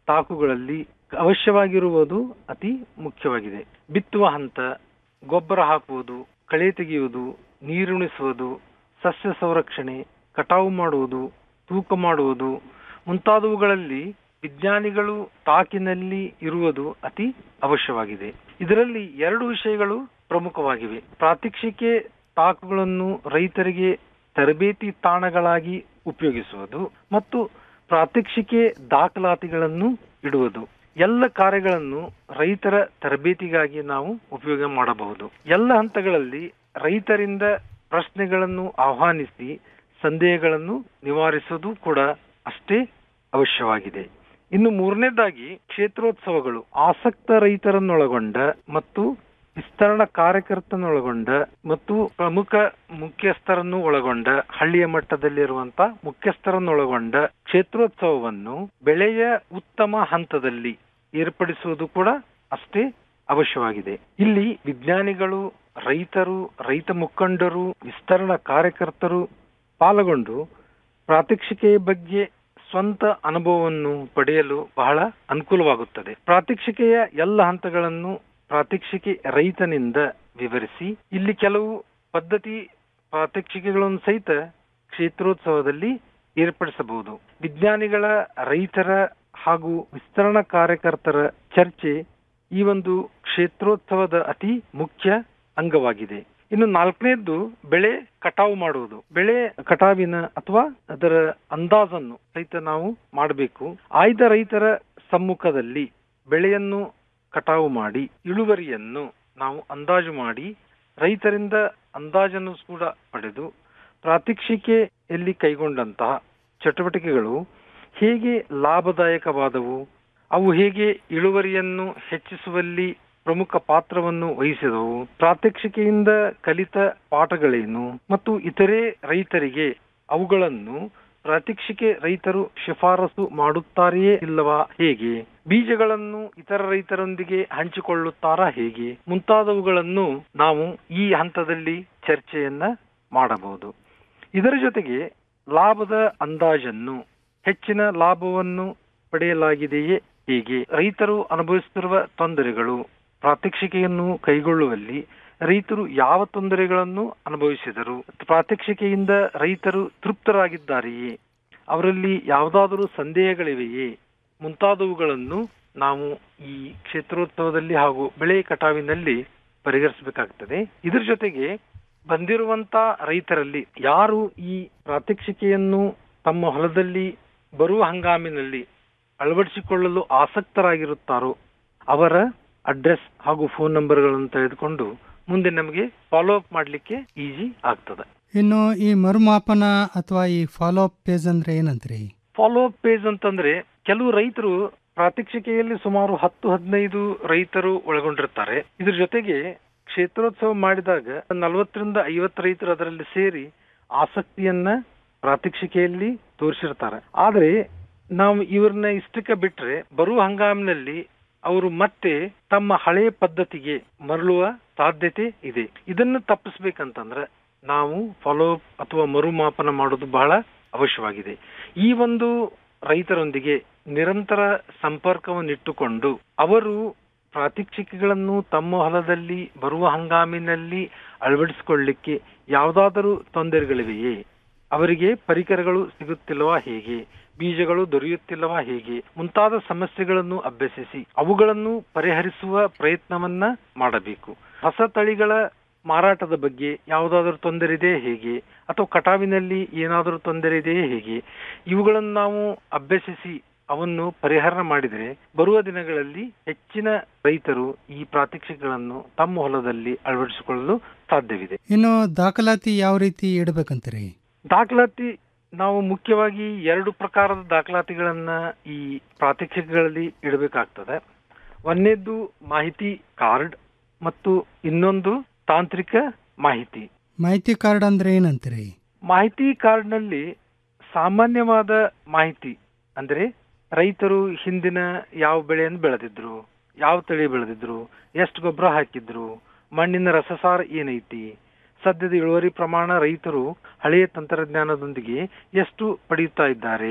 ತಾಕುಗಳಲ್ಲಿ ಅವಶ್ಯವಾಗಿರುವುದು ಅತಿ ಮುಖ್ಯವಾಗಿದೆ ಬಿತ್ತುವ ಹಂತ ಗೊಬ್ಬರ ಹಾಕುವುದು ಕಳೆ ತೆಗೆಯುವುದು ನೀರುಣಿಸುವುದು ಸಸ್ಯ ಸಂರಕ್ಷಣೆ ಕಟಾವು ಮಾಡುವುದು ತೂಕ ಮಾಡುವುದು ಮುಂತಾದವುಗಳಲ್ಲಿ ವಿಜ್ಞಾನಿಗಳು ತಾಕಿನಲ್ಲಿ ಇರುವುದು ಅತಿ ಅವಶ್ಯವಾಗಿದೆ ಇದರಲ್ಲಿ ಎರಡು ವಿಷಯಗಳು ಪ್ರಮುಖವಾಗಿವೆ ಪ್ರಾತ್ಯಕ್ಷಿಕೆ ತಾಕುಗಳನ್ನು ರೈತರಿಗೆ ತರಬೇತಿ ತಾಣಗಳಾಗಿ ಉಪಯೋಗಿಸುವುದು ಮತ್ತು ಪ್ರಾತ್ಯಕ್ಷಿಕೆ ದಾಖಲಾತಿಗಳನ್ನು ಇಡುವುದು ಎಲ್ಲ ಕಾರ್ಯಗಳನ್ನು ರೈತರ ತರಬೇತಿಗಾಗಿ ನಾವು ಉಪಯೋಗ ಮಾಡಬಹುದು ಎಲ್ಲ ಹಂತಗಳಲ್ಲಿ ರೈತರಿಂದ ಪ್ರಶ್ನೆಗಳನ್ನು ಆಹ್ವಾನಿಸಿ ಸಂದೇಹಗಳನ್ನು ನಿವಾರಿಸುವುದು ಕೂಡ ಅಷ್ಟೇ ಅವಶ್ಯವಾಗಿದೆ ಇನ್ನು ಮೂರನೇದಾಗಿ ಕ್ಷೇತ್ರೋತ್ಸವಗಳು ಆಸಕ್ತ ರೈತರನ್ನೊಳಗೊಂಡ ಮತ್ತು ವಿಸ್ತರಣಾ ಕಾರ್ಯಕರ್ತನೊಳಗೊಂಡ ಮತ್ತು ಪ್ರಮುಖ ಮುಖ್ಯಸ್ಥರನ್ನು ಒಳಗೊಂಡ ಹಳ್ಳಿಯ ಮಟ್ಟದಲ್ಲಿರುವಂತ ಮುಖ್ಯಸ್ಥರನ್ನೊಳಗೊಂಡ ಕ್ಷೇತ್ರೋತ್ಸವವನ್ನು ಬೆಳೆಯ ಉತ್ತಮ ಹಂತದಲ್ಲಿ ಏರ್ಪಡಿಸುವುದು ಕೂಡ ಅಷ್ಟೇ ಅವಶ್ಯವಾಗಿದೆ ಇಲ್ಲಿ ವಿಜ್ಞಾನಿಗಳು ರೈತರು ರೈತ ಮುಖಂಡರು ವಿಸ್ತರಣಾ ಕಾರ್ಯಕರ್ತರು ಪಾಲ್ಗೊಂಡು ಪ್ರಾತ್ಯಕ್ಷಿಕೆಯ ಬಗ್ಗೆ ಸ್ವಂತ ಅನುಭವವನ್ನು ಪಡೆಯಲು ಬಹಳ ಅನುಕೂಲವಾಗುತ್ತದೆ ಪ್ರಾತ್ಯಕ್ಷಿಕೆಯ ಎಲ್ಲ ಹಂತಗಳನ್ನು ಪ್ರಾತ್ಯಕ್ಷಿಕೆ ರೈತನಿಂದ ವಿವರಿಸಿ ಇಲ್ಲಿ ಕೆಲವು ಪದ್ಧತಿ ಪ್ರಾತ್ಯಕ್ಷಿಕೆಗಳನ್ನು ಸಹಿತ ಕ್ಷೇತ್ರೋತ್ಸವದಲ್ಲಿ ಏರ್ಪಡಿಸಬಹುದು ವಿಜ್ಞಾನಿಗಳ ರೈತರ ಹಾಗೂ ವಿಸ್ತರಣಾ ಕಾರ್ಯಕರ್ತರ ಚರ್ಚೆ ಈ ಒಂದು ಕ್ಷೇತ್ರೋತ್ಸವದ ಅತಿ ಮುಖ್ಯ ಅಂಗವಾಗಿದೆ ಇನ್ನು ನಾಲ್ಕನೇದ್ದು ಬೆಳೆ ಕಟಾವು ಮಾಡುವುದು ಬೆಳೆ ಕಟಾವಿನ ಅಥವಾ ಅದರ ಅಂದಾಜನ್ನು ಸಹಿತ ನಾವು ಮಾಡಬೇಕು ಆಯ್ದ ರೈತರ ಸಮ್ಮುಖದಲ್ಲಿ ಬೆಳೆಯನ್ನು ಕಟಾವು ಮಾಡಿ ಇಳುವರಿಯನ್ನು ನಾವು ಅಂದಾಜು ಮಾಡಿ ರೈತರಿಂದ ಅಂದಾಜನ್ನು ಕೂಡ ಪಡೆದು ಪ್ರಾತ್ಯಕ್ಷಿಕೆಯಲ್ಲಿ ಕೈಗೊಂಡಂತಹ ಚಟುವಟಿಕೆಗಳು ಹೇಗೆ ಲಾಭದಾಯಕವಾದವು ಅವು ಹೇಗೆ ಇಳುವರಿಯನ್ನು ಹೆಚ್ಚಿಸುವಲ್ಲಿ ಪ್ರಮುಖ ಪಾತ್ರವನ್ನು ವಹಿಸಿದವು ಪ್ರಾತ್ಯಕ್ಷಿಕೆಯಿಂದ ಕಲಿತ ಪಾಠಗಳೇನು ಮತ್ತು ಇತರೆ ರೈತರಿಗೆ ಅವುಗಳನ್ನು ಪ್ರಾತ್ಯಕ್ಷಿಕೆ ರೈತರು ಶಿಫಾರಸು ಮಾಡುತ್ತಾರೆಯೇ ಇಲ್ಲವಾ ಹೇಗೆ ಬೀಜಗಳನ್ನು ಇತರ ರೈತರೊಂದಿಗೆ ಹಂಚಿಕೊಳ್ಳುತ್ತಾರಾ ಹೇಗೆ ಮುಂತಾದವುಗಳನ್ನು ನಾವು ಈ ಹಂತದಲ್ಲಿ ಚರ್ಚೆಯನ್ನ ಮಾಡಬಹುದು ಇದರ ಜೊತೆಗೆ ಲಾಭದ ಅಂದಾಜನ್ನು ಹೆಚ್ಚಿನ ಲಾಭವನ್ನು ಪಡೆಯಲಾಗಿದೆಯೇ ಹೇಗೆ ರೈತರು ಅನುಭವಿಸುತ್ತಿರುವ ತೊಂದರೆಗಳು ಪ್ರಾತ್ಯಕ್ಷಿಕೆಯನ್ನು ಕೈಗೊಳ್ಳುವಲ್ಲಿ ರೈತರು ಯಾವ ತೊಂದರೆಗಳನ್ನು ಅನುಭವಿಸಿದರು ಪ್ರಾತ್ಯಕ್ಷಿಕೆಯಿಂದ ರೈತರು ತೃಪ್ತರಾಗಿದ್ದಾರೆಯೇ ಅವರಲ್ಲಿ ಯಾವುದಾದರೂ ಸಂದೇಹಗಳಿವೆಯೇ ಮುಂತಾದವುಗಳನ್ನು ನಾವು ಈ ಕ್ಷೇತ್ರೋತ್ಸವದಲ್ಲಿ ಹಾಗೂ ಬೆಳೆ ಕಟಾವಿನಲ್ಲಿ ಪರಿಹರಿಸಬೇಕಾಗ್ತದೆ ಇದ್ರ ಜೊತೆಗೆ ಬಂದಿರುವಂತ ರೈತರಲ್ಲಿ ಯಾರು ಈ ಪ್ರಾತ್ಯಕ್ಷಿಕೆಯನ್ನು ತಮ್ಮ ಹೊಲದಲ್ಲಿ ಬರುವ ಹಂಗಾಮಿನಲ್ಲಿ ಅಳವಡಿಸಿಕೊಳ್ಳಲು ಆಸಕ್ತರಾಗಿರುತ್ತಾರೋ ಅವರ ಅಡ್ರೆಸ್ ಹಾಗೂ ಫೋನ್ ನಂಬರ್ಗಳನ್ನು ತೆಗೆದುಕೊಂಡು ಮುಂದೆ ನಮಗೆ ಫಾಲೋ ಅಪ್ ಮಾಡ್ಲಿಕ್ಕೆ ಈಸಿ ಆಗ್ತದೆ ಇನ್ನು ಈ ಮರುಮಾಪನ ಅಥವಾ ಈ ಫಾಲೋ ಅಪ್ ಪೇಜ್ ಅಂದ್ರೆ ಏನಂತ್ರಿ ಫಾಲೋ ಅಪ್ ಪೇಜ್ ಅಂತಂದ್ರೆ ಕೆಲವು ರೈತರು ಪ್ರಾತ್ಯಕ್ಷಿಕೆಯಲ್ಲಿ ಸುಮಾರು ಹತ್ತು ಹದಿನೈದು ರೈತರು ಒಳಗೊಂಡಿರ್ತಾರೆ ಇದ್ರ ಜೊತೆಗೆ ಕ್ಷೇತ್ರೋತ್ಸವ ಮಾಡಿದಾಗ ನಲವತ್ತರಿಂದ ಐವತ್ತು ರೈತರು ಅದರಲ್ಲಿ ಸೇರಿ ಆಸಕ್ತಿಯನ್ನ ಪ್ರಾತ್ಯಕ್ಷಿಕೆಯಲ್ಲಿ ತೋರಿಸಿರ್ತಾರೆ ಆದ್ರೆ ನಾವು ಇವ್ರನ್ನ ಇಷ್ಟಕ್ಕೆ ಬಿಟ್ರೆ ಬರುವ ಹಂಗಾಮಿನಲ್ಲಿ ಅವರು ಮತ್ತೆ ತಮ್ಮ ಹಳೆಯ ಪದ್ಧತಿಗೆ ಮರಳುವ ಸಾಧ್ಯತೆ ಇದೆ ಇದನ್ನು ತಪ್ಪಿಸ್ಬೇಕಂತಂದ್ರೆ ನಾವು ಫಾಲೋ ಅಥವಾ ಮರುಮಾಪನ ಮಾಡೋದು ಬಹಳ ಅವಶ್ಯವಾಗಿದೆ ಈ ಒಂದು ರೈತರೊಂದಿಗೆ ನಿರಂತರ ಸಂಪರ್ಕವನ್ನಿಟ್ಟುಕೊಂಡು ಅವರು ಪ್ರಾತ್ಯಕ್ಷಿಕೆಗಳನ್ನು ತಮ್ಮ ಹೊಲದಲ್ಲಿ ಬರುವ ಹಂಗಾಮಿನಲ್ಲಿ ಅಳವಡಿಸಿಕೊಳ್ಳಿಕ್ಕೆ ಯಾವುದಾದರೂ ತೊಂದರೆಗಳಿವೆಯೇ ಅವರಿಗೆ ಪರಿಕರಗಳು ಸಿಗುತ್ತಿಲ್ಲವಾ ಹೇಗೆ ಬೀಜಗಳು ದೊರೆಯುತ್ತಿಲ್ಲವಾ ಹೇಗೆ ಮುಂತಾದ ಸಮಸ್ಯೆಗಳನ್ನು ಅಭ್ಯಸಿಸಿ ಅವುಗಳನ್ನು ಪರಿಹರಿಸುವ ಪ್ರಯತ್ನವನ್ನ ಮಾಡಬೇಕು ಹೊಸ ತಳಿಗಳ ಮಾರಾಟದ ಬಗ್ಗೆ ಯಾವುದಾದರೂ ತೊಂದರೆ ಇದೆ ಹೇಗೆ ಅಥವಾ ಕಟಾವಿನಲ್ಲಿ ಏನಾದರೂ ತೊಂದರೆ ಇದೆಯೇ ಹೇಗೆ ಇವುಗಳನ್ನು ನಾವು ಅಭ್ಯಸಿಸಿ ಅವನ್ನು ಪರಿಹಾರ ಮಾಡಿದರೆ ಬರುವ ದಿನಗಳಲ್ಲಿ ಹೆಚ್ಚಿನ ರೈತರು ಈ ಪ್ರಾತ್ಯಕ್ಷಿಕೆಗಳನ್ನು ತಮ್ಮ ಹೊಲದಲ್ಲಿ ಅಳವಡಿಸಿಕೊಳ್ಳಲು ಸಾಧ್ಯವಿದೆ ಇನ್ನು ದಾಖಲಾತಿ ಯಾವ ರೀತಿ ಇಡಬೇಕಂತೀರಿ ದಾಖಲಾತಿ ನಾವು ಮುಖ್ಯವಾಗಿ ಎರಡು ಪ್ರಕಾರದ ದಾಖಲಾತಿಗಳನ್ನ ಈ ಪ್ರಾತ್ಯಕ್ಷಿಕೆಗಳಲ್ಲಿ ಇಡಬೇಕಾಗ್ತದೆ ಒಂದನೇದ್ದು ಮಾಹಿತಿ ಕಾರ್ಡ್ ಮತ್ತು ಇನ್ನೊಂದು ತಾಂತ್ರಿಕ ಮಾಹಿತಿ ಮಾಹಿತಿ ಕಾರ್ಡ್ ಅಂದ್ರೆ ಏನಂತೀರಿ ಮಾಹಿತಿ ಕಾರ್ಡ್ನಲ್ಲಿ ಸಾಮಾನ್ಯವಾದ ಮಾಹಿತಿ ಅಂದ್ರೆ ರೈತರು ಹಿಂದಿನ ಯಾವ ಬೆಳೆಯನ್ನು ಬೆಳೆದಿದ್ರು ಯಾವ ತಳಿ ಬೆಳೆದಿದ್ರು ಎಷ್ಟು ಗೊಬ್ಬರ ಹಾಕಿದ್ರು ಮಣ್ಣಿನ ರಸಸಾರ ಏನೈತಿ ಸದ್ಯದ ಇಳುವರಿ ಪ್ರಮಾಣ ರೈತರು ಹಳೆಯ ತಂತ್ರಜ್ಞಾನದೊಂದಿಗೆ ಎಷ್ಟು ಪಡೆಯುತ್ತಾ ಇದ್ದಾರೆ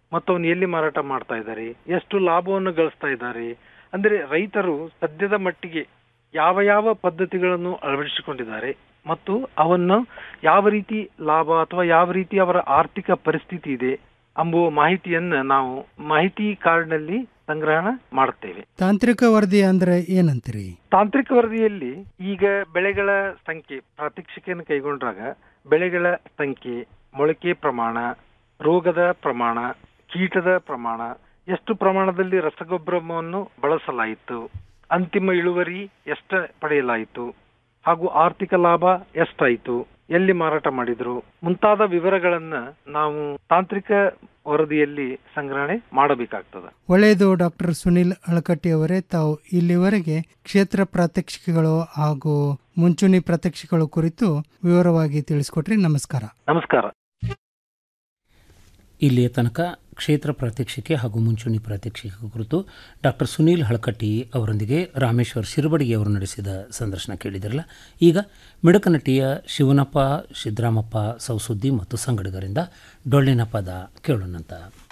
ಮತ್ತು ಅವನು ಎಲ್ಲಿ ಮಾರಾಟ ಮಾಡ್ತಾ ಇದ್ದಾರೆ ಎಷ್ಟು ಲಾಭವನ್ನು ಗಳಿಸ್ತಾ ಇದ್ದಾರೆ ಅಂದ್ರೆ ರೈತರು ಸದ್ಯದ ಮಟ್ಟಿಗೆ ಯಾವ ಯಾವ ಪದ್ಧತಿಗಳನ್ನು ಅಳವಡಿಸಿಕೊಂಡಿದ್ದಾರೆ ಮತ್ತು ಅವನ್ನು ಯಾವ ರೀತಿ ಲಾಭ ಅಥವಾ ಯಾವ ರೀತಿ ಅವರ ಆರ್ಥಿಕ ಪರಿಸ್ಥಿತಿ ಇದೆ ಎಂಬುವ ಮಾಹಿತಿಯನ್ನ ನಾವು ಮಾಹಿತಿ ಕಾರ್ಡ್ನಲ್ಲಿ ಸಂಗ್ರಹಣ ಮಾಡುತ್ತೇವೆ ತಾಂತ್ರಿಕ ವರದಿ ಅಂದ್ರೆ ಏನಂತೀರಿ ತಾಂತ್ರಿಕ ವರದಿಯಲ್ಲಿ ಈಗ ಬೆಳೆಗಳ ಸಂಖ್ಯೆ ಪ್ರಾತ್ಯಕ್ಷಿಕೆಯನ್ನು ಕೈಗೊಂಡಾಗ ಬೆಳೆಗಳ ಸಂಖ್ಯೆ ಮೊಳಕೆ ಪ್ರಮಾಣ ರೋಗದ ಪ್ರಮಾಣ ಕೀಟದ ಪ್ರಮಾಣ ಎಷ್ಟು ಪ್ರಮಾಣದಲ್ಲಿ ರಸಗೊಬ್ಬರವನ್ನು ಬಳಸಲಾಯಿತು ಅಂತಿಮ ಇಳುವರಿ ಎಷ್ಟ ಪಡೆಯಲಾಯಿತು ಹಾಗೂ ಆರ್ಥಿಕ ಲಾಭ ಎಷ್ಟಾಯಿತು ಎಲ್ಲಿ ಮಾರಾಟ ಮಾಡಿದ್ರು ಮುಂತಾದ ವಿವರಗಳನ್ನ ನಾವು ತಾಂತ್ರಿಕ ವರದಿಯಲ್ಲಿ ಸಂಗ್ರಹಣೆ ಮಾಡಬೇಕಾಗ್ತದೆ ಒಳ್ಳೆಯದು ಡಾಕ್ಟರ್ ಸುನಿಲ್ ಅಳಕಟ್ಟಿ ಅವರೇ ತಾವು ಇಲ್ಲಿವರೆಗೆ ಕ್ಷೇತ್ರ ಪ್ರಾತ್ಯಕ್ಷಿಕೆಗಳು ಹಾಗೂ ಮುಂಚೂಣಿ ಪ್ರಾತ್ಯಕ್ಷಿಕೆಗಳು ಕುರಿತು ವಿವರವಾಗಿ ತಿಳಿಸ್ಕೊಟ್ರಿ ನಮಸ್ಕಾರ ನಮಸ್ಕಾರ ಇಲ್ಲಿಯ ತನಕ ಕ್ಷೇತ್ರ ಪ್ರಾತ್ಯಕ್ಷಿಕೆ ಹಾಗೂ ಮುಂಚೂಣಿ ಪ್ರಾತ್ಯಕ್ಷಿಕೆ ಕುರಿತು ಡಾಕ್ಟರ್ ಸುನೀಲ್ ಹಳಕಟ್ಟಿ ಅವರೊಂದಿಗೆ ರಾಮೇಶ್ವರ್ ಶಿರಬಡಗಿ ಅವರು ನಡೆಸಿದ ಸಂದರ್ಶನ ಕೇಳಿದಿರಲ್ಲ ಈಗ ಮಿಡಕನಟಿಯ ಶಿವನಪ್ಪ ಸಿದ್ದರಾಮಪ್ಪ ಸೌಸುದ್ದಿ ಮತ್ತು ಸಂಗಡಿಗರಿಂದ ಡೊಳ್ಳಿನ ಪದ ಕೇಳೋಣಂತ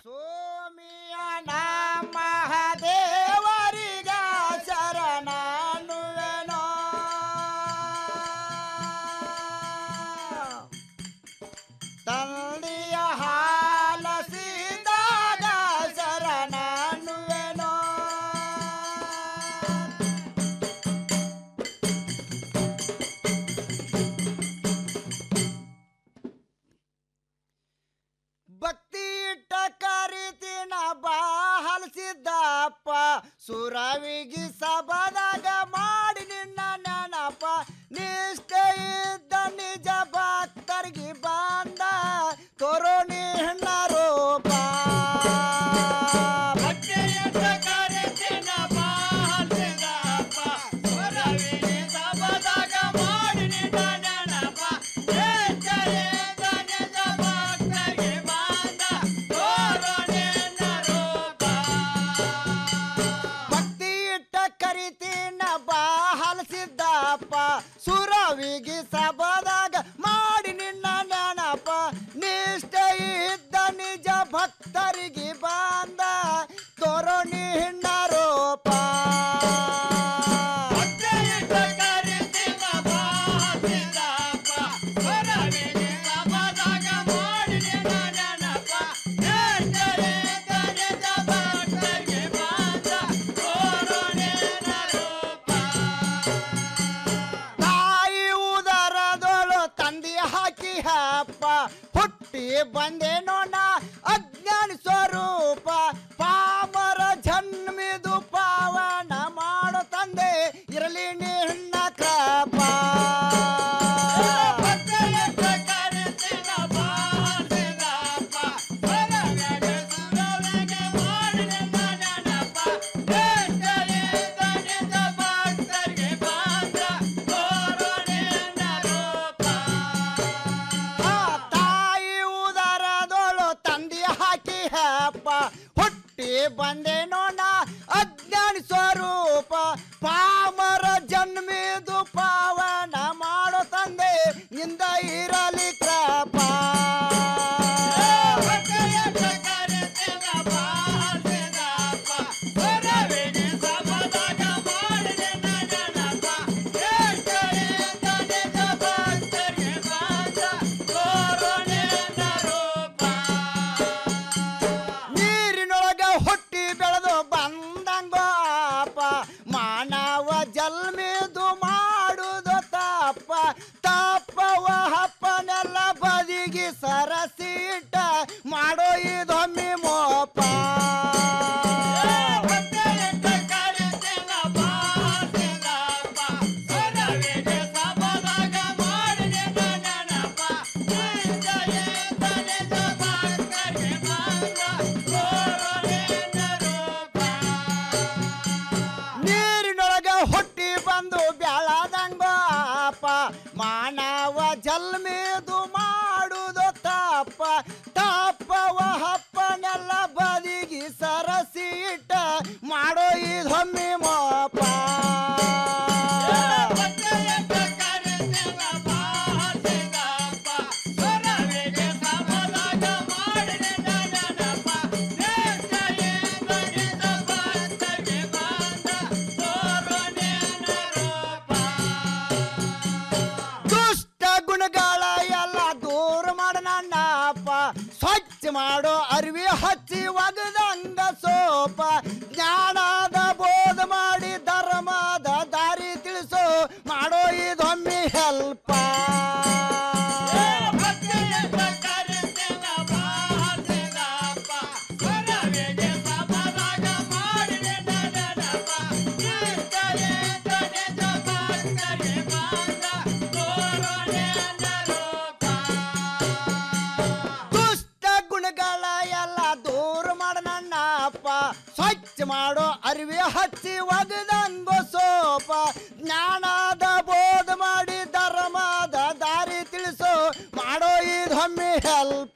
ಮಹಾದೇವರಿಗ ಶರಣಾನುವೆನೋ ತಂದೆಯ ಹಾಲಸಿದಾಗ ಶರಣಾನುವೆನೋ ಭಕ್ತಿ ಇಟ್ಟ ಕರಿತಿನ ಬಾಹಲ್ಸಿದ್ದಪ್ಪ ಸುರವಿಗಿ ಸಬದಾಗ ಮಾಡಿ ನಿನ್ನ ನೆನಪ ನಿಷ್ಠೆ ಇದ್ದ ನಿಜ ಭಕ್ತರಿಗೆ ಬಂದ ತೋರೋ ನಿನ್ನ ರೂಪ ಭಕ್ತಿ ಇಟ್ಟ ಕರಿತಿನ ಬಾಹಲ್ಸಿದ್ದಪ್ಪ ಸುರವಿಗಿ ಸಬದಾಗ ಮಾಡಿ ನಿನ್ನ ನೆನಪ ನಿಷ್ಠೆ ಇದ್ದ ನಿಜ ಭಕ್ತರಿಗೆ ಬಂದ ತೋರೋ ನಿನ್ನ ರೂಪ ಭಕ್ತಿ ಇಟ್ಟ ಕರಿತೀನ ಬಾ ಹಲಸಿದ್ದಪ್ಪ ಸುರವಿಗಿ ಸಬದಾಗ ಮಾಡಿ ನಿನ್ನ ನೆನಪ ನಿಷ್ಠೆ ಇದ್ದ ನಿಜ ಭಕ್ತರಿಗೆ ಬಂದ ತೋರೋ ನಿನ್ನ ರೂಪ ಭಕ್ತಿ ಇಟ್ಟ ಕರಿತೀನ ಬಾ ಹಲಸಿದ್ದಪ್ಪ ಸುರವಿಗಿ ಸಬದಾಗ ಮಾಡಿ ನಿನ್ನ ನೆನಪ ನಿಷ್ಠೆ ಇದ್ದ ನಿಜ ಭಕ್ತರಿಗೆ ಬಂದ ತೋರೋ ನಿನ್ನ ರೂಪ ತಾಯಿ ಉದರದೊಳು ತಂದಿ ಹಾಕಿ ಹಪ್ಪ ಹುಟ್ಟಿ ಬಂದೇನೋ ನಾ ಅಜ್ಞಾನ ಸ್ವರೂಪ ಪಾಮರ ಜನ್ಮಿದು ಪಾವನ ಮಾಡೋ ತಂದೆ ಇರಲಿ ನಿನ್ನ ಕೃಪ ತಾಯಿ ಉದರದೊಳು ತಂದಿ ಹಾಕಿ ಹಪ್ಪ ಹುಟ್ಟಿ ಬಂದೇನೋ ನಾ ಅಜ್ಞಾನ ಸ್ವರೂಪ ಪಾಮರ ಜನ್ಮಿದು ಪಾವನ ಮಾಡೋ ತಂದೆ ನಿಂದ ಇರಲಿ ಕೃಪ ನೀರಿನೊಳಗ ಹುಟ್ಟಿ ಬೆಳೆದು ಬಂದಂಗೋಪ ಮಾನವ ಜಲ್ಮಿದು ಮಾಡುದು ತಪ್ಪ ತಪ್ಪವ ಹಪ್ಪನೆಲ್ಲ ಬದಿಗಿ ಸರಸಿಟ್ಟ ಮಾಡೋ ಇದೊಮ್ಮೆ ಮೋಪ ನೀರಿನೊಳಗ ಹುಟ್ಟಿ ಬಂದು ಬೆಳದಂಗೋಪ ಮಾನವ ಜಲ್ಮಿದು ಮಾಡುದು ತಪ್ಪ ತಪ್ಪವ ಹಪ್ಪನೆಲ್ಲ ಬದಿಗಿ ಸರಸಿಟ್ಟ ಮಾಡೋ ಇದೊಮ್ಮೆ ಮೋಪ ಮಾಡೋ ಅರಿವಿ ಹಚ್ಚಿ ಒಗದಂಗ ಸೋಪ ಜ್ಞಾನದ ಬೋಧ ಮಾಡಿ ಧರ್ಮದ ದಾರಿ ತಿಳಿಸೋ ಮಾಡೋ ಇದೊಮ್ಮೆ ಹೆಲ್ಪ ದುಷ್ಟ ಗುಣಗಳ ಎಲ್ಲ ದೂರ ಮಾಡ ನನ್ನಪ್ಪ ಸ್ವಚ್ಛ ಮಾಡೋ ಅರಿವಿ ಹಚ್ಚಿ ಒಗದಂಗೋ ಸೋಪ ಜ್ಞಾನದ ಬೋಧ ಮಾಡಿ ಧರ್ಮದ ದಾರಿ ತಿಳಿಸೋ ಮಾಡೋ ಇದೊಮ್ಮೆ ಹೆಲ್ಪ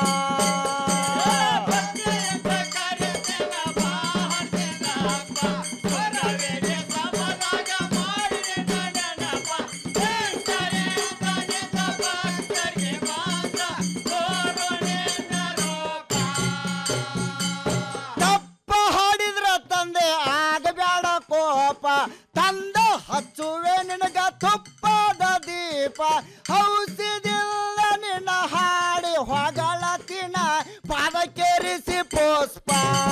ತಪ್ಪ ಹಾಡಿದ್ರ ತಂದೆ ಆಗಬೇಡ ಕೋಪ ತಂದ ಹಚ್ಚುವೆ ನಿನಗ ತುಪ್ಪದ ದೀಪ ಔಷಧಿಲ್ಲ ನಿನ್ನ ಹಾಡಿ ಹೊಗಳತಿನ ಪಾದಕ್ಕೇರಿಸಿ ಪುಷ್ಪ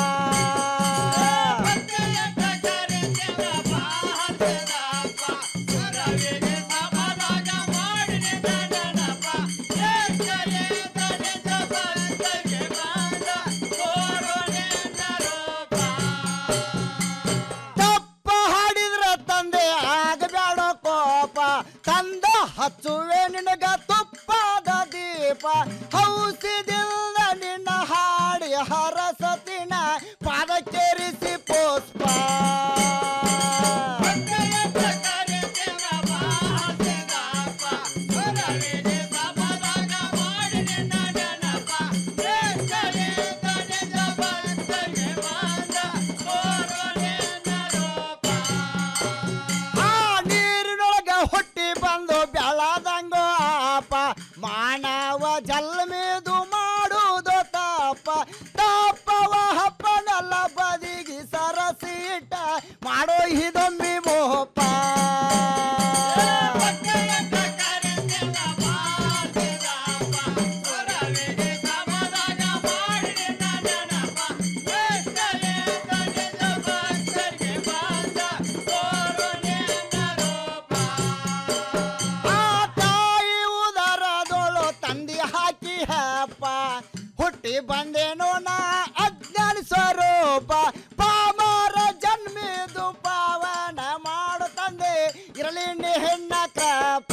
ತಪ್ಪ ಹಾಡಿದ್ರ ತಂದೆ ಆಗಬೇಡ ಕೋಪ ತಂದ ಹಚ್ಚುವೆ ನಿನಗ ತುಪ್ಪದ ದೀಪ ಔಷಧಿಲ್ಲ ನಿನ್ನ ಹಾಡಿ ಹರಸತಿನ ಪಾದಕ್ಕೇರಿಸಿ ಪುಷ್ಪ ಆ ನೀರಿನೊಳಗ ಹುಟ್ಟಿ ಬಂದು ಬೆಳದಂಗೋ ಆಪ ಮಾನವ ಜಲ್ಮೇದು ಮಾಡುವುದು ತಾಪ ತಾಪವ ಹಪ್ಪನೆಲ್ಲ ಬದಿಗಿ ಸರಸೀಟ ಮಾಡೋ ಇದೊಮ್ಮಿ ಮೋಪ ಆ ತಾಯಿ ಉದರದೊಳು ತಂದಿ ಹಾಕಿ ಹಪ್ಪ ಹುಟ್ಟಿ ಬಂದೇನೋ ನಾ ಅಜ್ಞಾನ ಸ್ವರೂಪ ಪಾಮರ ಜನ್ಮಿದು ಪಾವನ ಮಾಡು ತಂದೆ ಇರಲಿ ನಿ ಹೆಣ್ಣ ಕಪ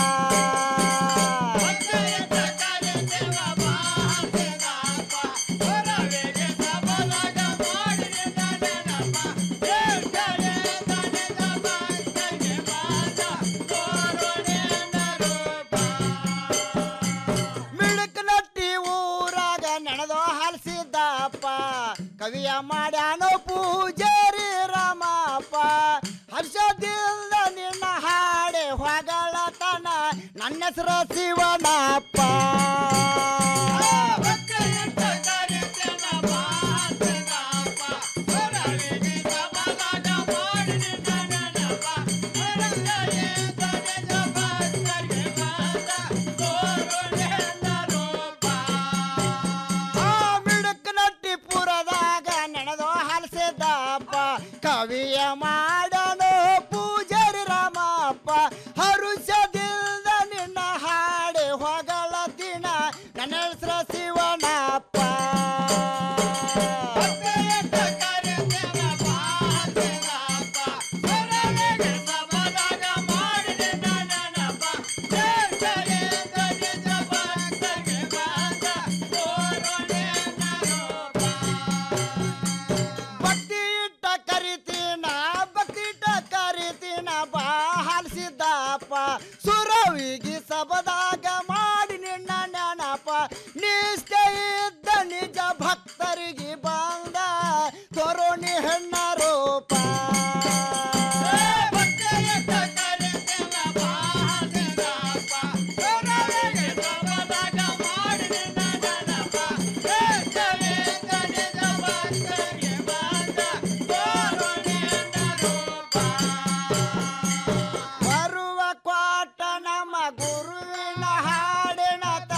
ಮಿಳಕ್ ನಟ್ಟಿ ಊರಾಗ ನೆನೆದೋ ಹಲಸಿದ್ದಪ್ಪ ಕವಿಯ ಮಾಡ್ಯಾನೋ ಪೂಜಾರಿ ರಾಮಪ್ಪ ಹರ್ಷದಿಂದ ನಿನ್ನ ಹಾಡೆ ಹೊಗಳತನ ನನ್ನ ಹೆಸರು ಶಿವನಪ್ಪ